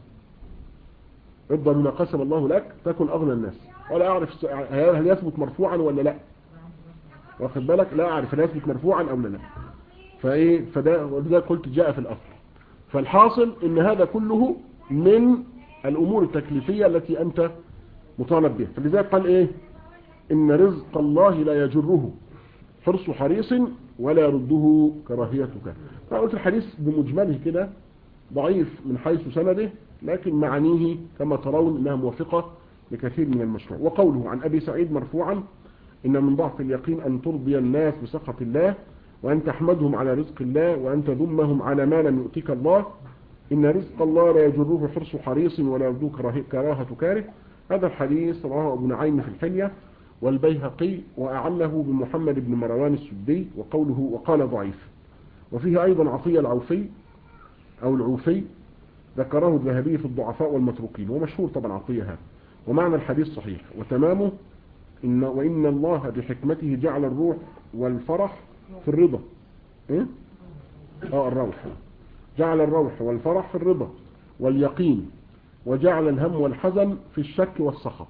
ارضى بما قسم الله لك تكن اغنى الناس ولا اعرف هل يثبت مرفوعا ولا لا واخد بالك لا اعرف هل يثبت مرفوعا او لا فايه فده وده قلت جاء في الاصل فالحاصل ان هذا كله من الامور التكليفية التي انت مطالب بها فلذلك قال ايه ان رزق الله لا يجره حرص حريص ولا يرده كراهيتك فقلت الحديث بمجمله كده ضعيف من حيث سنده لكن معانيه كما ترون انها موافقة لكثير من المشروع وقوله عن ابي سعيد مرفوعا إن من ضعف اليقين أن ترضي الناس بسخط الله وأن تحمدهم على رزق الله وأن تذمهم على ما لم يؤتك الله إن رزق الله لا يجره حرص حريص ولا يرده كراهة كاره هذا الحديث رواه أبو نعيم في الحلية والبيهقي وأعله بمحمد بن مروان السدي وقوله وقال ضعيف وفيه أيضا عطية العوفي أو العوفي ذكره الذهبي في الضعفاء والمتروكين ومشهور طبعا عطية هذا ومعنى الحديث صحيح وتمامه إن وإن الله بحكمته جعل الروح والفرح في الرضا إيه؟ آه الروح جعل الروح والفرح في الرضا واليقين وجعل الهم والحزن في الشك والسخط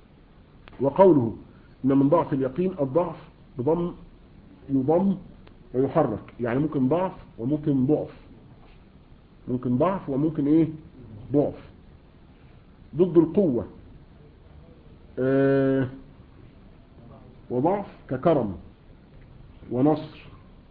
وقوله إن من ضعف اليقين الضعف بضم يضم ويحرك يعني ممكن ضعف وممكن ضعف ممكن ضعف وممكن ايه ضعف ضد القوة آه وضعف ككرم ونصر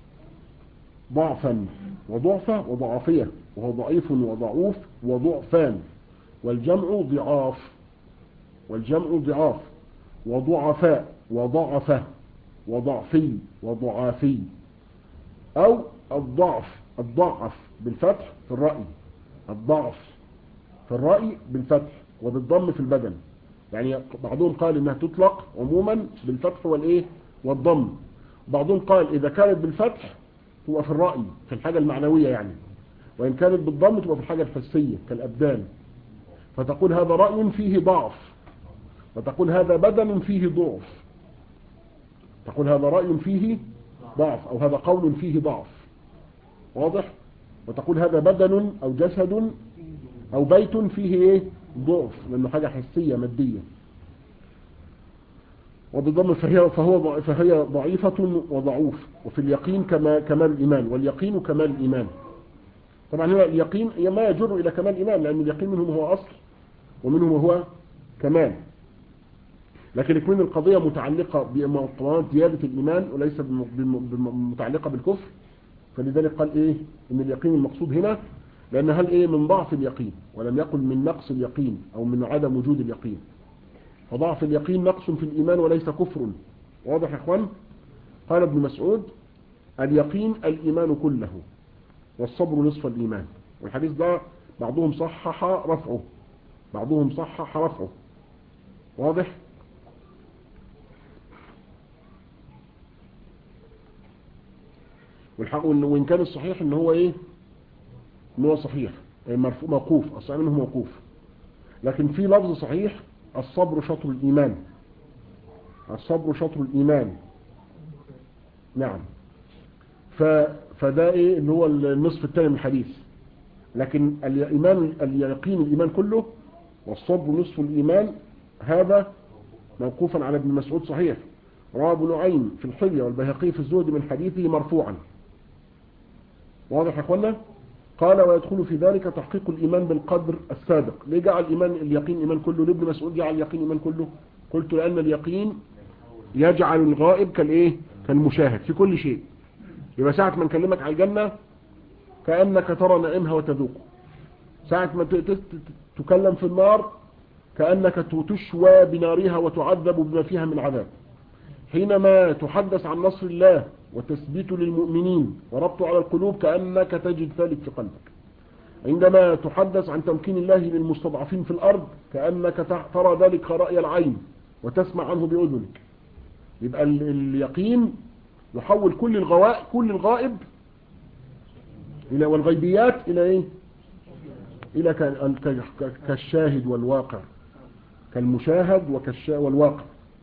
ضعفا وضعفة وضعفية وهو ضعيف وضعوف وضعفان والجمع ضعاف والجمع ضعاف وضعفاء وضعفة وضعفي وضعافي أو الضعف الضعف بالفتح في الرأي الضعف في الرأي بالفتح وبالضم في البدن يعني بعضهم قال انها تطلق عموما بالفتح والايه والضم بعضهم قال اذا كانت بالفتح تبقى في الرأي في الحاجة المعنوية يعني وإن كانت بالضم تبقى في الحاجة الحسية كالأبدان فتقول هذا رأي فيه ضعف وتقول هذا بدن فيه ضعف تقول هذا رأي فيه ضعف أو هذا قول فيه ضعف واضح وتقول هذا بدن أو جسد أو بيت فيه إيه ضعف لأنه حاجة حسية مادية وبالضم فهي, فهو فهي ضعيفة وضعوف وفي اليقين كما كمال الإيمان واليقين كمال الإيمان طبعا هو اليقين ما يجر إلى كمال الإيمان لأن اليقين منهم هو أصل ومنهم هو كمال لكن من القضية متعلقة بمقامات زيادة الإيمان وليس متعلقة بالكفر فلذلك قال إيه إن اليقين المقصود هنا لأن هل إيه من ضعف اليقين ولم يقل من نقص اليقين أو من عدم وجود اليقين فضعف اليقين نقص في الإيمان وليس كفر واضح يا أخوان قال ابن مسعود اليقين الإيمان كله والصبر نصف الإيمان والحديث ده بعضهم صحح رفعه بعضهم صحح رفعه واضح والحق وإن كان الصحيح إن هو إيه إن هو صحيح مرفوع موقوف أصلا منه موقوف لكن في لفظ صحيح الصبر شطر الإيمان الصبر شطر الإيمان نعم ف... فده إيه اللي هو النصف الثاني من الحديث لكن الإيمان اليقين الإيمان كله والصبر نصف الإيمان هذا موقوفا على ابن مسعود صحيح رواه ابو نعيم في الحلية والبيهقي في الزهد من حديثه مرفوعا واضح يا اخوانا قال ويدخل في ذلك تحقيق الإيمان بالقدر السابق ليه جعل الإيمان اليقين إيمان كله لابن مسعود جعل اليقين إيمان كله قلت لأن اليقين يجعل الغائب كالإيه كالمشاهد في كل شيء يبقى ساعة ما نكلمك على الجنة كأنك ترى نعيمها وتذوقه ساعة ما تكلم في النار كأنك تشوى بنارها وتعذب بما فيها من عذاب حينما تحدث عن نصر الله وتثبيت للمؤمنين وربط على القلوب كأنك تجد ذلك في قلبك عندما تحدث عن تمكين الله للمستضعفين في الأرض كأنك ترى ذلك رأي العين وتسمع عنه بأذنك يبقى اليقين يحول كل الغوائب كل الغائب إلى والغيبيات إلى إيه إلى كالشاهد والواقع كالمشاهد وكالشاهد والواقع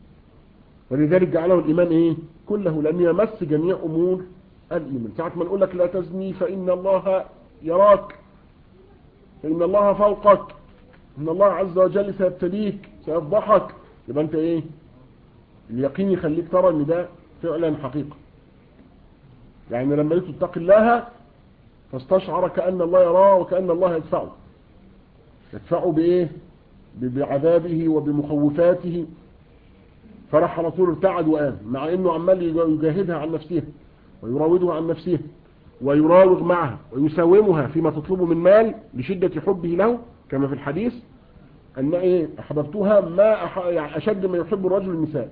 ولذلك جعله الإيمان إيه كله لأن يمس جميع أمور الإيمان ساعة ما نقول لك لا تزني فإن الله يراك فإن الله فوقك إن الله عز وجل سيبتليك سيفضحك يبقى أنت إيه اليقين يخليك ترى أن ده فعلا حقيقة يعني لما تتقي الله فاستشعر كأن الله يراه وكأن الله يدفعه يدفعه بإيه بعذابه وبمخوفاته فراح على طول ارتعد وقام مع انه عمال يجاهدها عن نفسها ويراودها عن نفسها ويراوغ معها ويساومها فيما تطلبه من مال لشدة حبه له كما في الحديث ان ايه احببتها ما أح... يعني اشد ما يحب الرجل النساء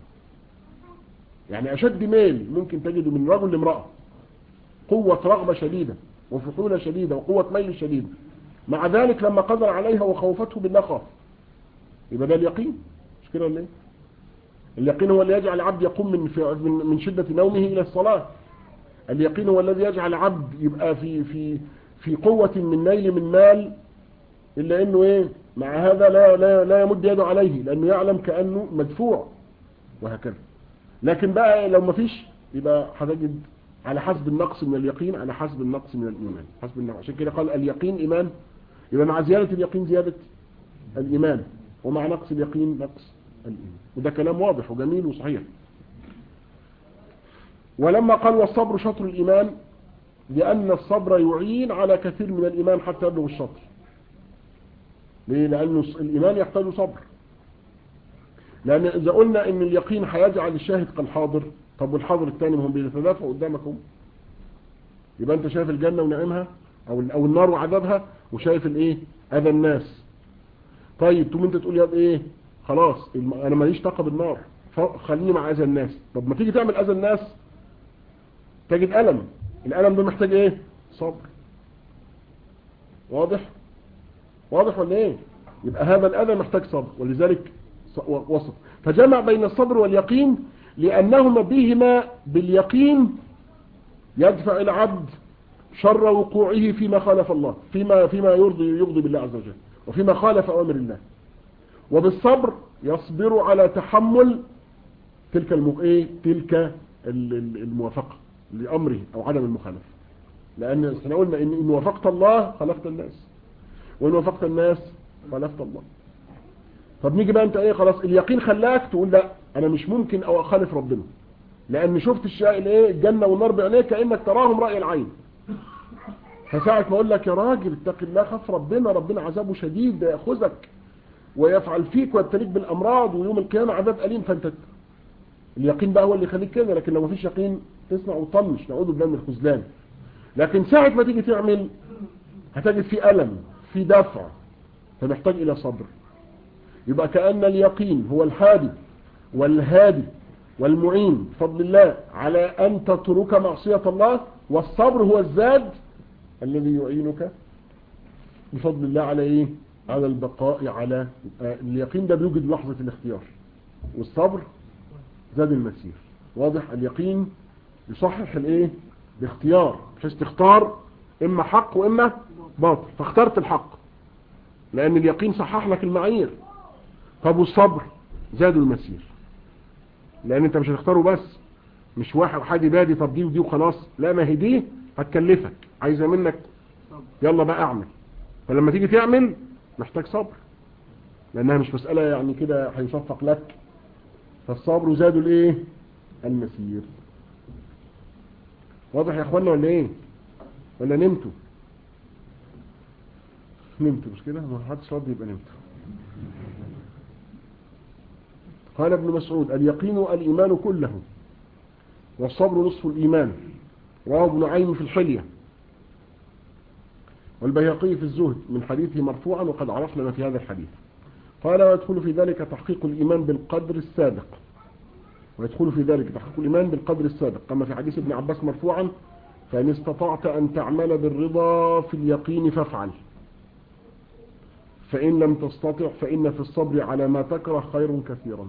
يعني اشد ميل ممكن تجده من رجل لامرأة قوة رغبة شديدة وفحولة شديدة وقوة ميل شديدة مع ذلك لما قدر عليها وخوفته بالله خاف يبقى ده اليقين مش كده ولا ايه اليقين هو اللي يجعل العبد يقوم من من من شدة نومه إلى الصلاة اليقين هو الذي يجعل العبد يبقى في في في قوة من نيل من مال إلا إنه إيه مع هذا لا لا لا يمد يده عليه لأنه يعلم كأنه مدفوع وهكذا لكن بقى لو ما فيش يبقى هتجد على حسب النقص من اليقين على حسب النقص من الإيمان حسب النقص عشان كده قال اليقين إيمان يبقى مع زيادة اليقين زيادة الإيمان ومع نقص اليقين نقص الإيمان وده كلام واضح وجميل وصحيح ولما قال والصبر شطر الإيمان لأن الصبر يعين على كثير من الإيمان حتى يبلغ الشطر ليه لانه الايمان يحتاج صبر لان اذا قلنا ان اليقين هيجعل الشاهد كالحاضر طب والحاضر الثاني هم بيتدافعوا قدامكم يبقى انت شايف الجنه ونعيمها او او النار وعذابها وشايف الايه اذى الناس طيب تقوم انت تقول يا ايه خلاص انا ماليش طاقه بالنار خليني مع اذى الناس طب ما تيجي تعمل اذى الناس تجد الم الالم ده محتاج ايه صبر واضح واضح ولا ايه يبقى هذا الاذى محتاج صبر ولذلك وصف فجمع بين الصبر واليقين لانهما بهما باليقين يدفع العبد شر وقوعه فيما خالف الله فيما فيما يرضي يغضي بالله عز وجل وفيما خالف اوامر الله وبالصبر يصبر على تحمل تلك المو... ايه تلك الموافقه لامره او عدم المخالفه لان احنا قلنا ان ان وافقت الله خالفت الناس وان وافقت الناس خالفت الله طب نيجي بقى انت ايه خلاص اليقين خلاك تقول لا انا مش ممكن او اخالف ربنا لان شفت الشيء الايه الجنه والنار بعينيك كانك تراهم راي العين فساعة ما اقول لك يا راجل اتق الله خاف ربنا ربنا عذابه شديد ده ياخذك ويفعل فيك ويبتليك بالامراض ويوم القيامه عذاب اليم فانت اليقين بقى هو اللي يخليك كده لكن لو مفيش يقين تسمع وتطنش نعوذ بالله من الخذلان لكن ساعة ما تيجي تعمل هتجد في ألم في دفع فمحتاج إلى صبر يبقى كأن اليقين هو الحادي والهادي والمعين بفضل الله على أن تترك معصية الله والصبر هو الزاد الذي يعينك بفضل الله على إيه على البقاء على اليقين ده بيوجد لحظة الاختيار والصبر زاد المسير واضح اليقين يصحح الايه باختيار بحيث تختار اما حق واما باطل فاخترت الحق لان اليقين صحح لك المعايير طب والصبر زادوا المسير لان انت مش هتختاره بس مش واحد حد بادي طب دي ودي وخلاص لا ما هي دي هتكلفك عايزه منك يلا بقى اعمل فلما تيجي تعمل محتاج صبر لانها مش مسألة يعني كده هيصفق لك فالصبر زادوا الايه المسير واضح يا اخوانا ولا ايه ولا نمتوا نمتوا مش كده ما حدش راضي يبقى نمتوا قال ابن مسعود اليقين الإيمان كله والصبر نصف الإيمان رواه ابن عين في الحلية والبيهقي في الزهد من حديثه مرفوعا وقد عرفنا ما في هذا الحديث قال ويدخل في ذلك تحقيق الإيمان بالقدر السابق ويدخل في ذلك تحقيق الإيمان بالقدر السابق كما في حديث ابن عباس مرفوعا فإن استطعت أن تعمل بالرضا في اليقين فافعل فإن لم تستطع فإن في الصبر على ما تكره خير كثيرا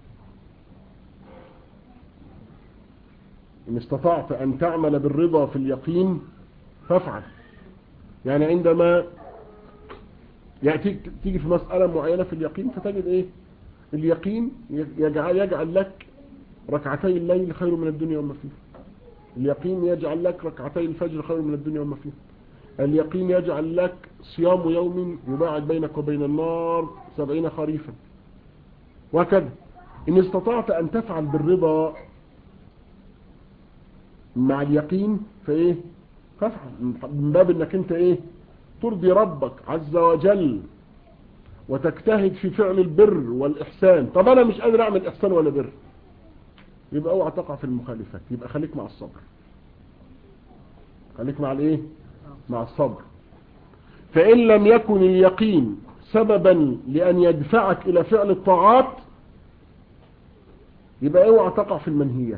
إن استطعت أن تعمل بالرضا في اليقين فافعل يعني عندما يأتيك تيجي في مسألة معينة في اليقين فتجد إيه اليقين يجعل, يجعل لك ركعتي الليل خير من الدنيا وما فيه اليقين يجعل لك ركعتي الفجر خير من الدنيا وما فيه اليقين يجعل لك صيام يوم يباعد بينك وبين النار سبعين خريفا وهكذا إن استطعت أن تفعل بالرضا مع اليقين فإيه فافعل من باب أنك أنت إيه ترضي ربك عز وجل وتجتهد في فعل البر والإحسان طب أنا مش قادر أعمل إحسان ولا بر يبقى اوعى تقع في المخالفات يبقى خليك مع الصبر خليك مع الايه مع الصبر فإن لم يكن اليقين سببا لأن يدفعك إلى فعل الطاعات يبقى اوعى تقع في المنهيات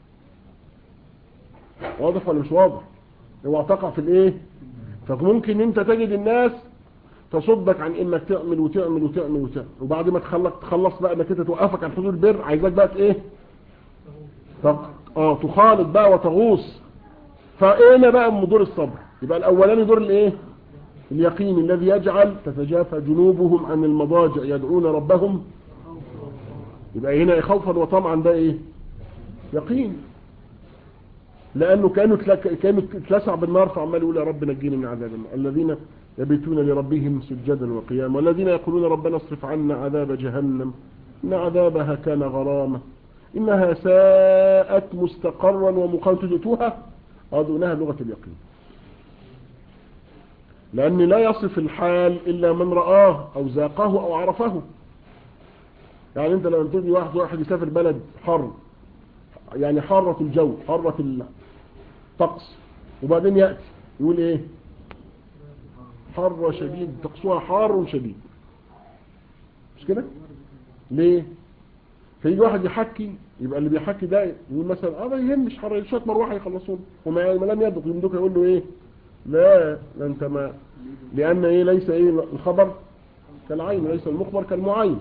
واضح ولا مش واضح اوعى تقع في الايه فممكن انت تجد الناس تصدك عن انك تعمل وتعمل وتعمل وتعمل وبعد ما تخلص تخلص بقى انك انت توقفك عن حدود البر عايزاك بقى ايه طب اه تخالط بقى وتغوص فاين بقى من دور الصبر يبقى الاولاني دور الايه اليقين الذي يجعل تتجافى جنوبهم عن المضاجع يدعون ربهم يبقى هنا خوفا وطمعا ده ايه يقين لانه كانوا كانوا اتلسع بالنار فعمال يقول يا رب نجينا من عذاب النار الذين يبيتون لربهم سجدا وقياما والذين يقولون ربنا اصرف عنا عذاب جهنم ان عذابها كان غرامه إنها ساءت مستقرا ومقاومة تجئتوها أظنها لغة اليقين لأن لا يصف الحال إلا من رآه أو ذاقه أو عرفه يعني أنت لما تقول واحد واحد يسافر بلد حر يعني حارة الجو حارة الطقس وبعدين يأتي يقول إيه حر شديد طقسها حار شديد مش كده ليه فيجي واحد يحكي يبقى اللي بيحكي ده يقول مثلا اه ما يهمش حر شويه مروحه يخلصون وما لم يدق يمدك يقول له ايه لا لا انت ما لان ايه ليس ايه الخبر كالعين ليس المخبر كالمعين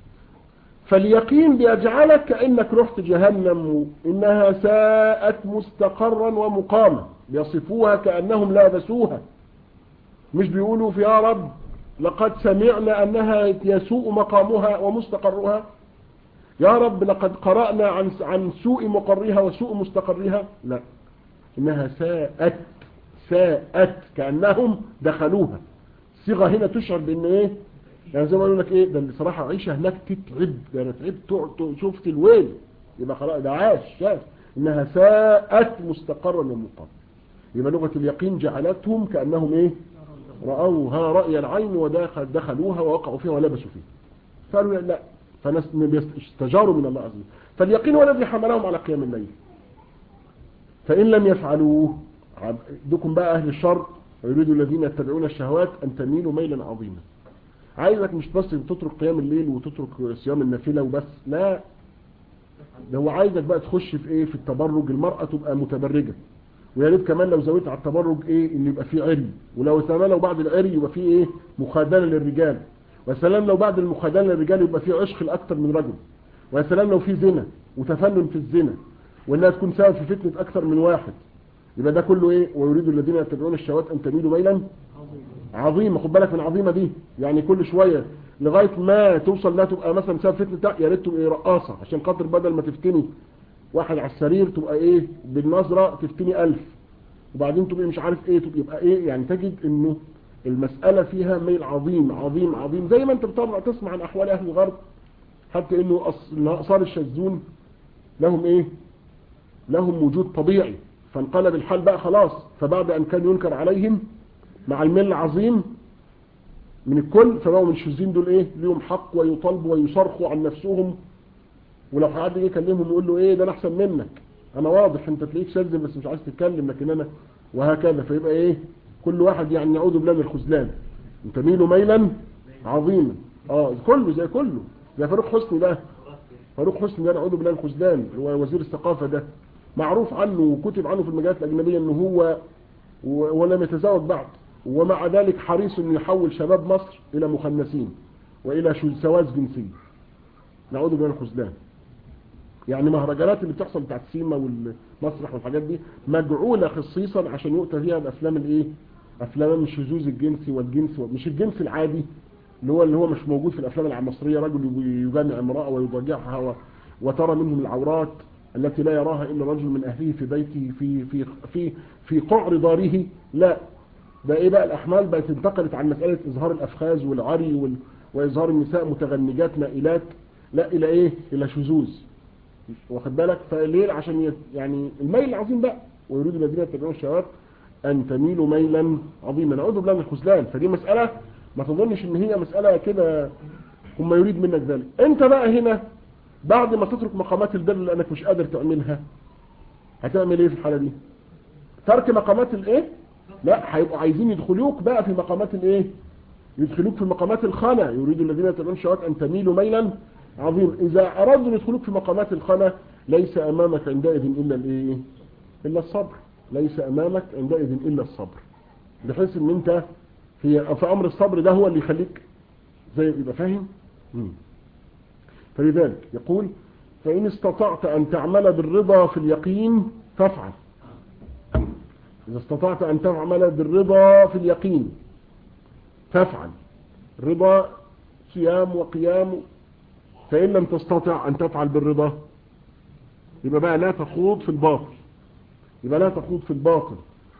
فاليقين بيجعلك كأنك رحت جهنم إنها ساءت مستقرا ومقاما بيصفوها كأنهم لابسوها مش بيقولوا في يا رب لقد سمعنا أنها يسوء مقامها ومستقرها يا رب لقد قرأنا عن عن سوء مقرها وسوء مستقرها لا إنها ساءت ساءت كأنهم دخلوها الصيغة هنا تشعر بأن إيه يعني زي ما اقول لك ايه ده اللي صراحه عيشه هناك تتعب ده انا تعبت شفت الويل يبقى خلاص ده عاش شاف انها ساءت مستقرا ومقام يبقى لغه اليقين جعلتهم كانهم ايه راوها راي العين ودخل دخلوها ووقعوا فيها ولبسوا فيها قالوا لا فناس استجاروا من الله عز وجل فاليقين هو الذي حملهم على قيام الليل فان لم يفعلوه عبدكم بقى اهل الشر ويريد الذين يتبعون الشهوات ان تميلوا ميلا عظيما عايزك مش بس تترك قيام الليل وتترك صيام النافله وبس لا ده هو عايزك بقى تخش في ايه في التبرج المرأة تبقى متبرجة ويا ريت كمان لو زودت على التبرج ايه ان يبقى فيه عري ولو كمان لو بعد العري يبقى فيه ايه مخادنة للرجال وسلام لو بعد المخادنة للرجال يبقى فيه عشق لاكثر من رجل وسلام لو فيه زنا وتفنن في الزنا وانها تكون سبب في فتنة اكثر من واحد يبقى ده كله ايه ويريد الذين يتبعون الشهوات ان تميلوا ميلا عظيمة خد بالك من عظيمة دي يعني كل شوية لغاية ما توصل لا تبقى مثلا سبب فتنة يا ريت تبقى رقاصة عشان خاطر بدل ما تفتني واحد على السرير تبقى ايه بالنظرة تفتني ألف وبعدين تبقى مش عارف ايه تبقى يبقى ايه يعني تجد انه المسألة فيها ميل عظيم عظيم عظيم زي ما انت بتطلع تسمع عن احوال اهل الغرب حتى انه صار الشاذون لهم ايه لهم وجود طبيعي فانقلب الحال بقى خلاص فبعد ان كان ينكر عليهم مع الميل العظيم من الكل فبقوا من الشاذين دول ايه ليهم حق ويطالبوا ويصرخوا عن نفسهم ولو حد يجي يكلمهم يقول له ايه ده انا احسن منك انا واضح انت تلاقيك شاذ بس مش عايز تتكلم لكن انا وهكذا فيبقى ايه كل واحد يعني يعود بلاد الخذلان انت ميله ميلا عظيما اه كله زي كله زي فاروق حسني ده فاروق حسني ده نعود بلاد الخذلان هو وزير الثقافه ده معروف عنه وكتب عنه في المجالات الاجنبيه انه هو ولم يتزوج بعد ومع ذلك حريص انه يحول شباب مصر الى مخنثين والى سواز جنسي نعود بين الخذلان يعني مهرجانات اللي بتحصل بتاعت السينما والمسرح والحاجات دي مجعوله خصيصا عشان يؤتى فيها الافلام الايه افلام الشذوذ الجنسي والجنس مش الجنس العادي اللي هو اللي هو مش موجود في الافلام المصريه رجل يجامع امراه ويضاجعها وترى منهم العورات التي لا يراها الا رجل من اهله في بيته في في في في قعر داره لا ده ايه بقى الاحمال بقت انتقلت عن مسألة اظهار الافخاذ والعري وال... واظهار النساء متغنجات مائلات لا الى ايه الى شذوذ واخد بالك فليه عشان يت... يعني الميل العظيم بقى ويريد الذين يتبعون الشهوات ان تميلوا ميلا عظيما نعوذ بالله من الخذلان فدي مسألة ما تظنش ان هي مسألة كده هم يريد منك ذلك انت بقى هنا بعد ما تترك مقامات البر لانك مش قادر تعملها هتعمل ايه في الحالة دي ترك مقامات الايه لا هيبقوا عايزين يدخلوك بقى في مقامات الايه يدخلوك في مقامات الخنا يريد الذين يتبعون الشهوات ان تميلوا ميلا عظيم اذا ارادوا يدخلوك في مقامات الخنا ليس امامك عندئذ الا الايه الا الصبر ليس امامك عندئذ الا الصبر بحيث ان انت في في امر الصبر ده هو اللي يخليك زي يبقى فاهم مم. فلذلك يقول فان استطعت ان تعمل بالرضا في اليقين فافعل إذا استطعت أن تعمل بالرضا في اليقين فافعل رضا صيام وقيام فإن لم تستطع أن تفعل بالرضا يبقى بقى لا تخوض في الباطل يبقى لا تخوض في الباطل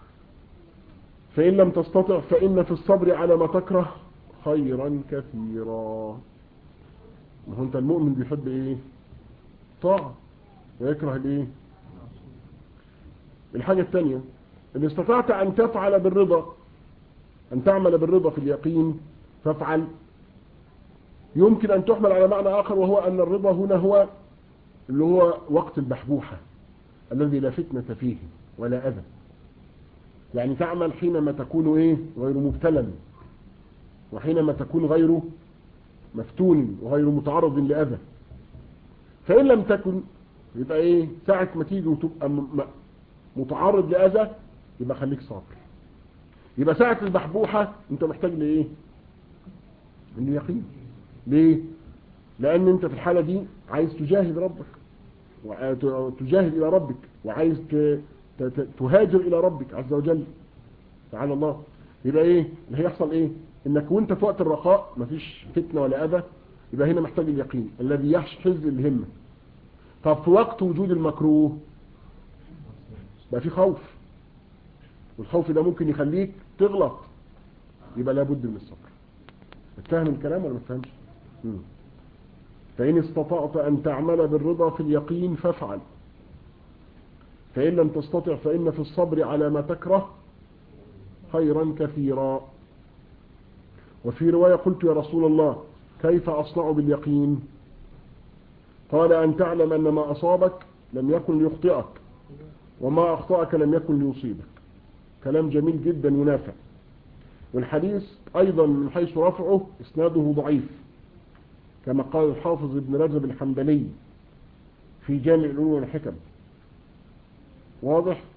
فإن لم تستطع فإن في الصبر على ما تكره خيرا كثيرا ما هو أنت المؤمن بيحب إيه طاعة ويكره الإيه الحاجة الثانية إن استطعت أن تفعل بالرضا أن تعمل بالرضا في اليقين فافعل يمكن أن تحمل على معنى آخر وهو أن الرضا هنا هو اللي هو وقت البحبوحة الذي لا فتنة فيه ولا أذى يعني تعمل حينما تكون إيه غير مبتلى وحينما تكون غير مفتون وغير متعرض لأذى فإن لم تكن يبقى إيه ساعة ما تيجي وتبقى متعرض لأذى يبقى خليك صابر يبقى ساعة البحبوحة انت محتاج لإيه اليقين ليه لأن انت في الحالة دي عايز تجاهد ربك وتجاهد إلى ربك وعايز تهاجر إلى ربك عز وجل تعالى الله يبقى إيه اللي هيحصل إيه إنك وانت في وقت الرخاء مفيش فتنة ولا أذى يبقى هنا محتاج اليقين الذي يحفز الهمة طب في وقت وجود المكروه بقى في خوف والخوف ده ممكن يخليك تغلط يبقى لابد من الصبر تفهم الكلام ولا ما تفهمش فإن استطعت أن تعمل بالرضا في اليقين فافعل فإن لم تستطع فإن في الصبر على ما تكره خيرا كثيرا وفي رواية قلت يا رسول الله كيف أصنع باليقين قال أن تعلم أن ما أصابك لم يكن ليخطئك وما أخطأك لم يكن ليصيبك كلام جميل جدا ونافع والحديث أيضا من حيث رفعه إسناده ضعيف كما قال الحافظ ابن رجب الحنبلي في جامع العلوم والحكم واضح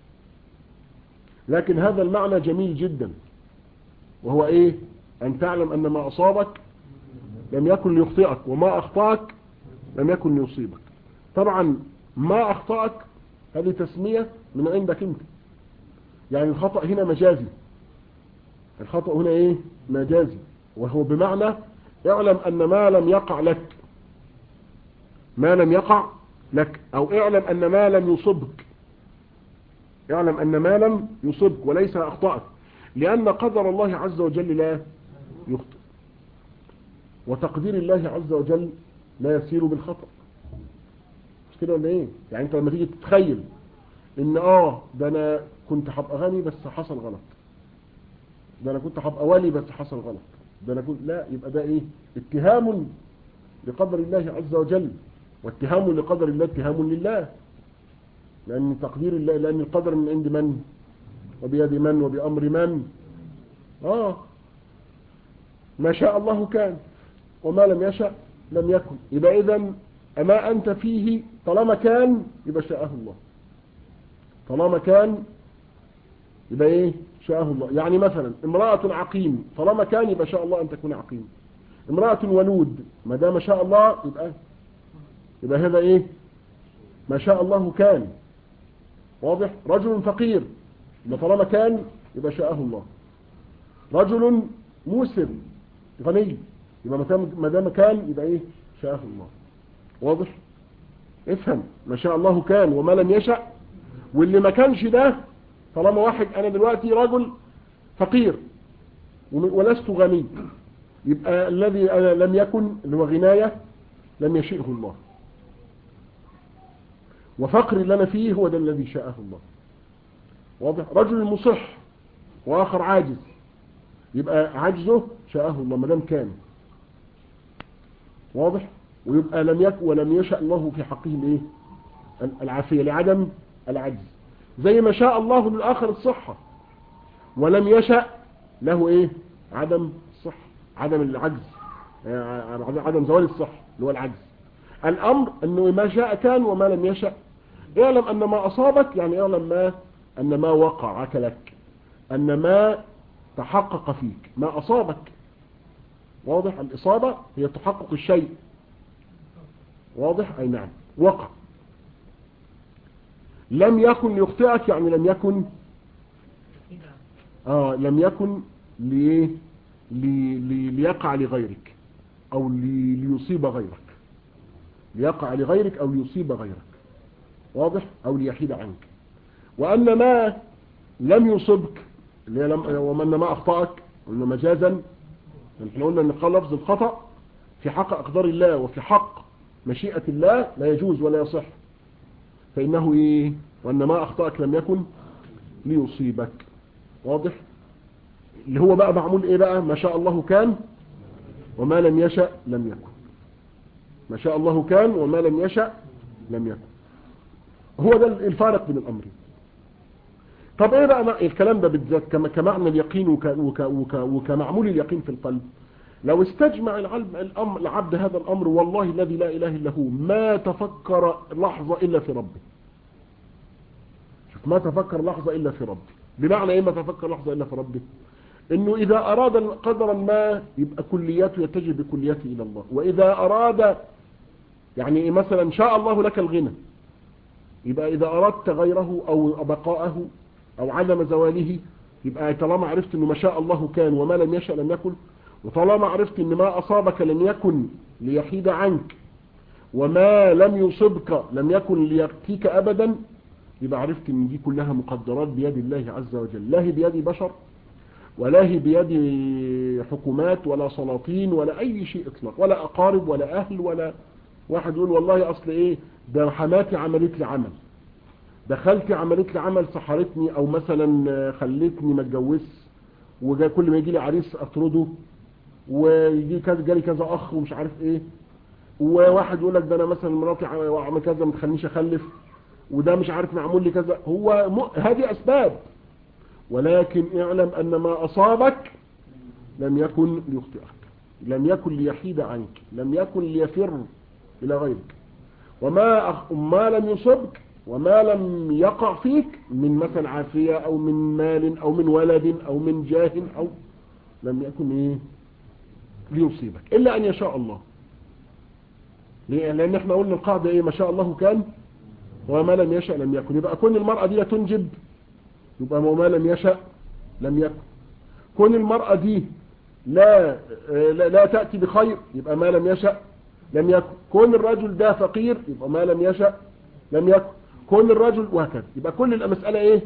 لكن هذا المعنى جميل جدا وهو ايه ان تعلم ان ما اصابك لم يكن ليخطئك وما اخطأك لم يكن ليصيبك طبعا ما اخطأك هذه تسمية من عندك انت يعني الخطأ هنا مجازي الخطأ هنا ايه مجازي وهو بمعنى اعلم ان ما لم يقع لك ما لم يقع لك او اعلم ان ما لم يصبك اعلم ان ما لم يصبك وليس اخطأك لان قدر الله عز وجل لا يخطئ وتقدير الله عز وجل لا يسير بالخطأ مش كده ولا ايه يعني انت لما تيجي تتخيل ان اه ده انا كنت هبقى غني بس حصل غلط ده انا كنت هبقى ولي بس حصل غلط ده انا كنت لا يبقى ده ايه اتهام لقدر الله عز وجل واتهام لقدر الله اتهام لله لان تقدير الله لان القدر من عند من وبيد من وبأمر من اه ما شاء الله كان وما لم يشاء لم يكن يبقى اذا اما انت فيه طالما كان يبقى شاءه الله طالما كان يبقى ايه شاءه الله يعني مثلا امرأة عقيم طالما كان يبقى شاء الله ان تكون عقيم امرأة ولود ما دام شاء الله يبقى يبقى هذا ايه ما شاء الله كان واضح رجل فقير يبقى طالما كان يبقى شاءه الله رجل موسر غني يبقى ما دام كان يبقى ايه شاءه الله واضح افهم ما شاء الله كان وما لم يشأ واللي ما كانش ده طالما واحد انا دلوقتي رجل فقير ولست غني يبقى الذي أنا لم يكن اللي هو غناية لم يشئه الله وفقر اللي انا فيه هو ده الذي شاءه الله واضح رجل مصح واخر عاجز يبقى عجزه شاءه الله ما دام كان واضح ويبقى لم يكن ولم يشأ الله في حقه الايه العافية لعدم العجز زي ما شاء الله للآخر الصحة ولم يشأ له ايه عدم الصحة عدم العجز عدم زوال الصحة اللي هو العجز الامر انه ما شاء كان وما لم يشأ اعلم ان ما اصابك يعني اعلم ما ان ما وقعك لك ان ما تحقق فيك ما اصابك واضح الاصابة هي تحقق الشيء واضح اي نعم وقع لم يكن ليخطئك يعني لم يكن آه لم يكن ليه لي لي ليقع لغيرك او لي ليصيب غيرك ليقع لغيرك او ليصيب غيرك واضح او ليحيد عنك وان ما لم يصبك اللي هي لم ومن ما اخطأك قلنا مجازا احنا قلنا ان لفظ الخطأ في حق اقدار الله وفي حق مشيئة الله لا يجوز ولا يصح فإنه إيه وأن ما أخطأك لم يكن ليصيبك واضح اللي هو بقى معمول ايه بقى ما شاء الله كان وما لم يشأ لم يكن ما شاء الله كان وما لم يشأ لم يكن هو ده الفارق بين الامرين طب ايه بقى الكلام ده بالذات كما كمعنى اليقين وك وك وك وكمعمول اليقين في القلب لو استجمع الأمر العبد هذا الامر والله الذي لا اله الا هو ما تفكر لحظة الا في ربه شوف ما تفكر لحظة الا في ربه بمعنى ايه ما تفكر لحظة الا في ربه انه اذا اراد قدرا ما يبقى كلياته يتجه بكلياته الى الله واذا اراد يعني مثلا شاء الله لك الغنى يبقى اذا اردت غيره او بقاءه او عدم زواله يبقى طالما عرفت انه ما شاء الله كان وما لم يشأ لم يكن وطالما عرفت ان ما اصابك لم يكن ليحيد عنك وما لم يصبك لم يكن ليأتيك ابدا يبقى عرفت ان دي كلها مقدرات بيد الله عز وجل لا هي بيد بشر ولا هي بيد حكومات ولا سلاطين ولا اي شيء اطلاق ولا اقارب ولا اهل ولا واحد يقول والله اصل ايه ده حماتي عملت لي عمل دخلتي عملت لي عمل سحرتني او مثلا خلتني ما اتجوزش وجا كل ما يجي لي عريس اطرده ويجي كذا جالي كذا اخ ومش عارف ايه وواحد يقول لك ده انا مثلا مراتي عمل كذا ما تخلينيش اخلف وده مش عارف معمول لي كذا هو م... هذه اسباب ولكن اعلم ان ما اصابك لم يكن ليخطئك لم يكن ليحيد عنك لم يكن ليفر الى غيرك وما أخ... ما لم يصبك وما لم يقع فيك من مثلا عافية او من مال او من ولد او من جاه او لم يكن ايه ليصيبك الا ان يشاء الله ليه لان احنا قلنا القاعدة ايه ما شاء الله كان وما لم يشاء لم يكن يبقى كون المرأة دي لا تنجب يبقى ما لم يشاء لم يكن كون المرأة دي لا لا, لا تأتي بخير يبقى ما لم يشاء لم يكن كون الرجل ده فقير يبقى ما لم يشاء لم يكن كون الرجل وهكذا يبقى كل المسألة ايه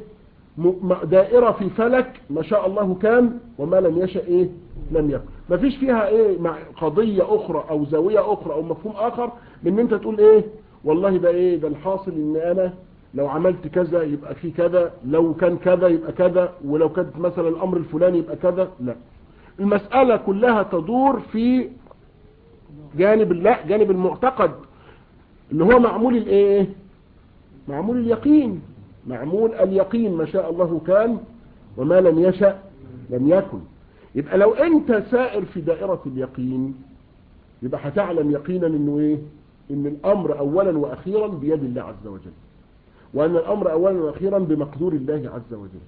دائرة في فلك ما شاء الله كان وما لم يشاء ايه لم يكن ما فيش فيها ايه مع قضية اخرى او زاوية اخرى او مفهوم اخر من انت تقول ايه والله ده ايه ده الحاصل ان انا لو عملت كذا يبقى في كذا لو كان كذا يبقى كذا ولو كانت مثلا الامر الفلاني يبقى كذا لا المسألة كلها تدور في جانب لا جانب المعتقد اللي هو معمول الايه معمول اليقين معمول اليقين ما شاء الله كان وما لم يشأ لم يكن يبقى لو انت سائر في دائرة اليقين يبقى هتعلم يقينا انه ايه ان الامر اولا واخيرا بيد الله عز وجل وان الامر اولا واخيرا بمقدور الله عز وجل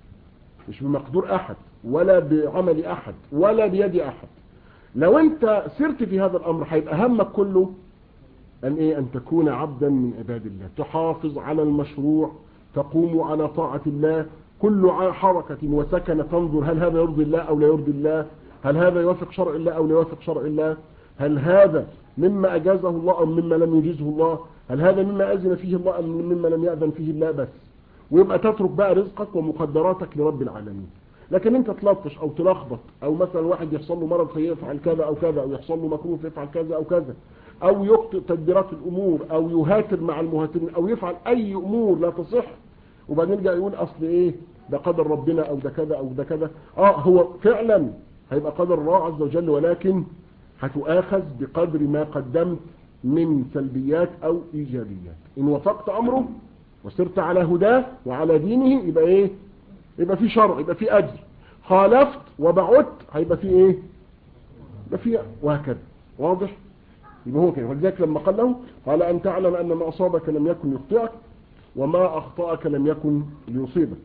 مش بمقدور احد ولا بعمل احد ولا بيد احد لو انت سرت في هذا الامر هيبقى همك كله ان ايه ان تكون عبدا من عباد الله تحافظ على المشروع تقوم على طاعة الله كل حركة وسكنة تنظر هل هذا يرضي الله او لا يرضي الله هل هذا يوافق شرع الله او لا يوافق شرع الله هل هذا مما اجازه الله ام مما لم يجيزه الله هل هذا مما اذن فيه الله ام مما لم يأذن فيه الله بس ويبقى تترك بقى رزقك ومقدراتك لرب العالمين لكن انت تلطش او تلخبط او مثلا واحد يحصل له مرض فيفعل كذا او كذا او يحصل له مكروه فيفعل كذا او كذا او يخطئ تدبيرات الامور او يهاتر مع المهاترين او يفعل اي امور لا تصح وبعدين يرجع يقول اصل ايه ده قدر ربنا او ده كذا او ده كذا اه هو فعلا هيبقى قدر الله عز وجل ولكن هتؤاخذ بقدر ما قدمت من سلبيات او ايجابيات ان وفقت امره وسرت على هداه وعلى دينه يبقى ايه يبقى في شرع يبقى في اجر خالفت وبعدت هيبقى في ايه يبقى في وهكذا واضح يبقى هو كده ولذلك لما قال له قال ان تعلم ان ما اصابك لم يكن يخطئك وما اخطأك لم يكن ليصيبك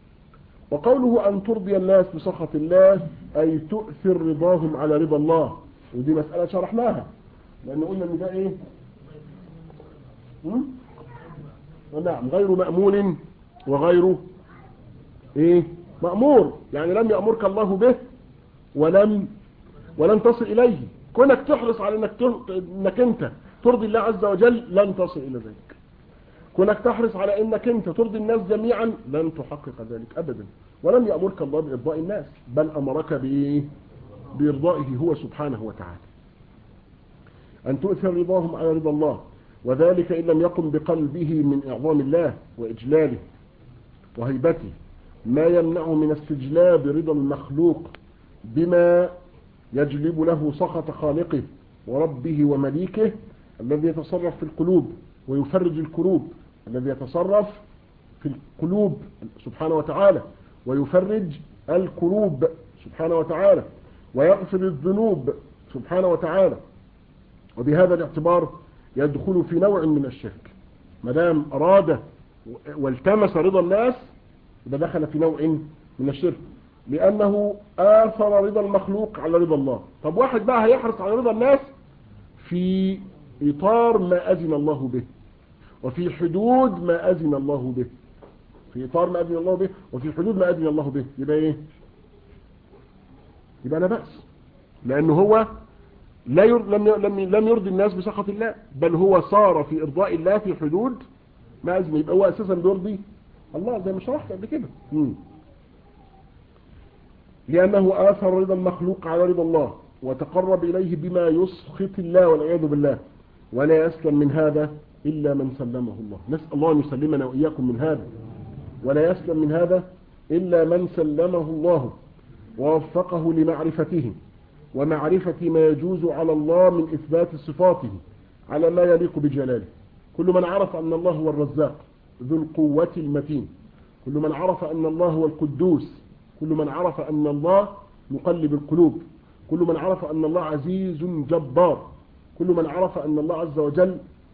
وقوله ان ترضي الناس بسخط الله اي تؤثر رضاهم على رضا الله ودي مسألة شرحناها لان قلنا ان ده ايه نعم غير مأمول وغير ايه مأمور يعني لم يأمرك الله به ولم ولن تصل اليه كونك تحرص على انك, انك انت ترضي الله عز وجل لن تصل الى ذلك كونك تحرص على انك انت ترضي الناس جميعا لن تحقق ذلك ابدا ولم يأمرك الله بإرضاء الناس بل أمرك بإيه بإرضائه هو سبحانه وتعالى أن تؤثر رضاهم على رضا الله وذلك إن لم يقم بقلبه من إعظام الله وإجلاله وهيبته ما يمنعه من استجلاب رضا المخلوق بما يجلب له سخط خالقه وربه ومليكه الذي يتصرف في القلوب ويفرج الكروب الذي يتصرف في القلوب سبحانه وتعالى ويفرج الكروب سبحانه وتعالى ويغفر الذنوب سبحانه وتعالى وبهذا الاعتبار يدخل في نوع من الشرك ما دام أراد والتمس رضا الناس ده دخل في نوع من الشرك لأنه آثر رضا المخلوق على رضا الله طب واحد بقى هيحرص على رضا الناس في إطار ما أذن الله به وفي حدود ما أذن الله به في إطار ما أذن الله به وفي حدود ما أذن الله به يبقى إيه يبقى لا بأس لأنه هو لا ير... لم لم لم يرضي الناس بسخط الله بل هو صار في إرضاء الله في حدود ما أذن يبقى هو أساسا بيرضي الله زي ما شرحت قبل كده لأنه آثر رضا المخلوق على رضا الله وتقرب إليه بما يسخط الله والعياذ بالله ولا يسلم من هذا إلا من سلمه الله نسأل الله أن يسلمنا وإياكم من هذا ولا يسلم من هذا إلا من سلمه الله ووفقه لمعرفته ومعرفة ما يجوز على الله من إثبات صفاته على ما يليق بجلاله كل من عرف أن الله هو الرزاق ذو القوة المتين كل من عرف أن الله هو القدوس كل من عرف أن الله مقلب القلوب كل من عرف أن الله عزيز جبار كل من عرف أن الله عز وجل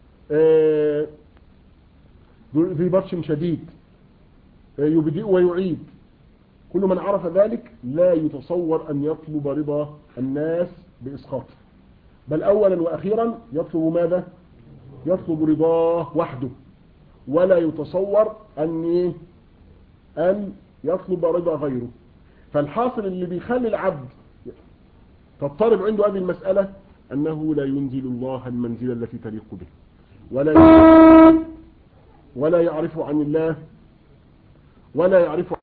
ذي بطش شديد يبدئ ويعيد كل من عرف ذلك لا يتصور أن يطلب رضا الناس بإسقاطه بل أولا وأخيرا يطلب ماذا يطلب رضاه وحده ولا يتصور أن أن يطلب رضا غيره فالحاصل اللي بيخلي العبد تضطرب عنده هذه المسألة أنه لا ينزل الله المنزلة التي تليق به ولا ولا يعرف عن الله ولا يعرف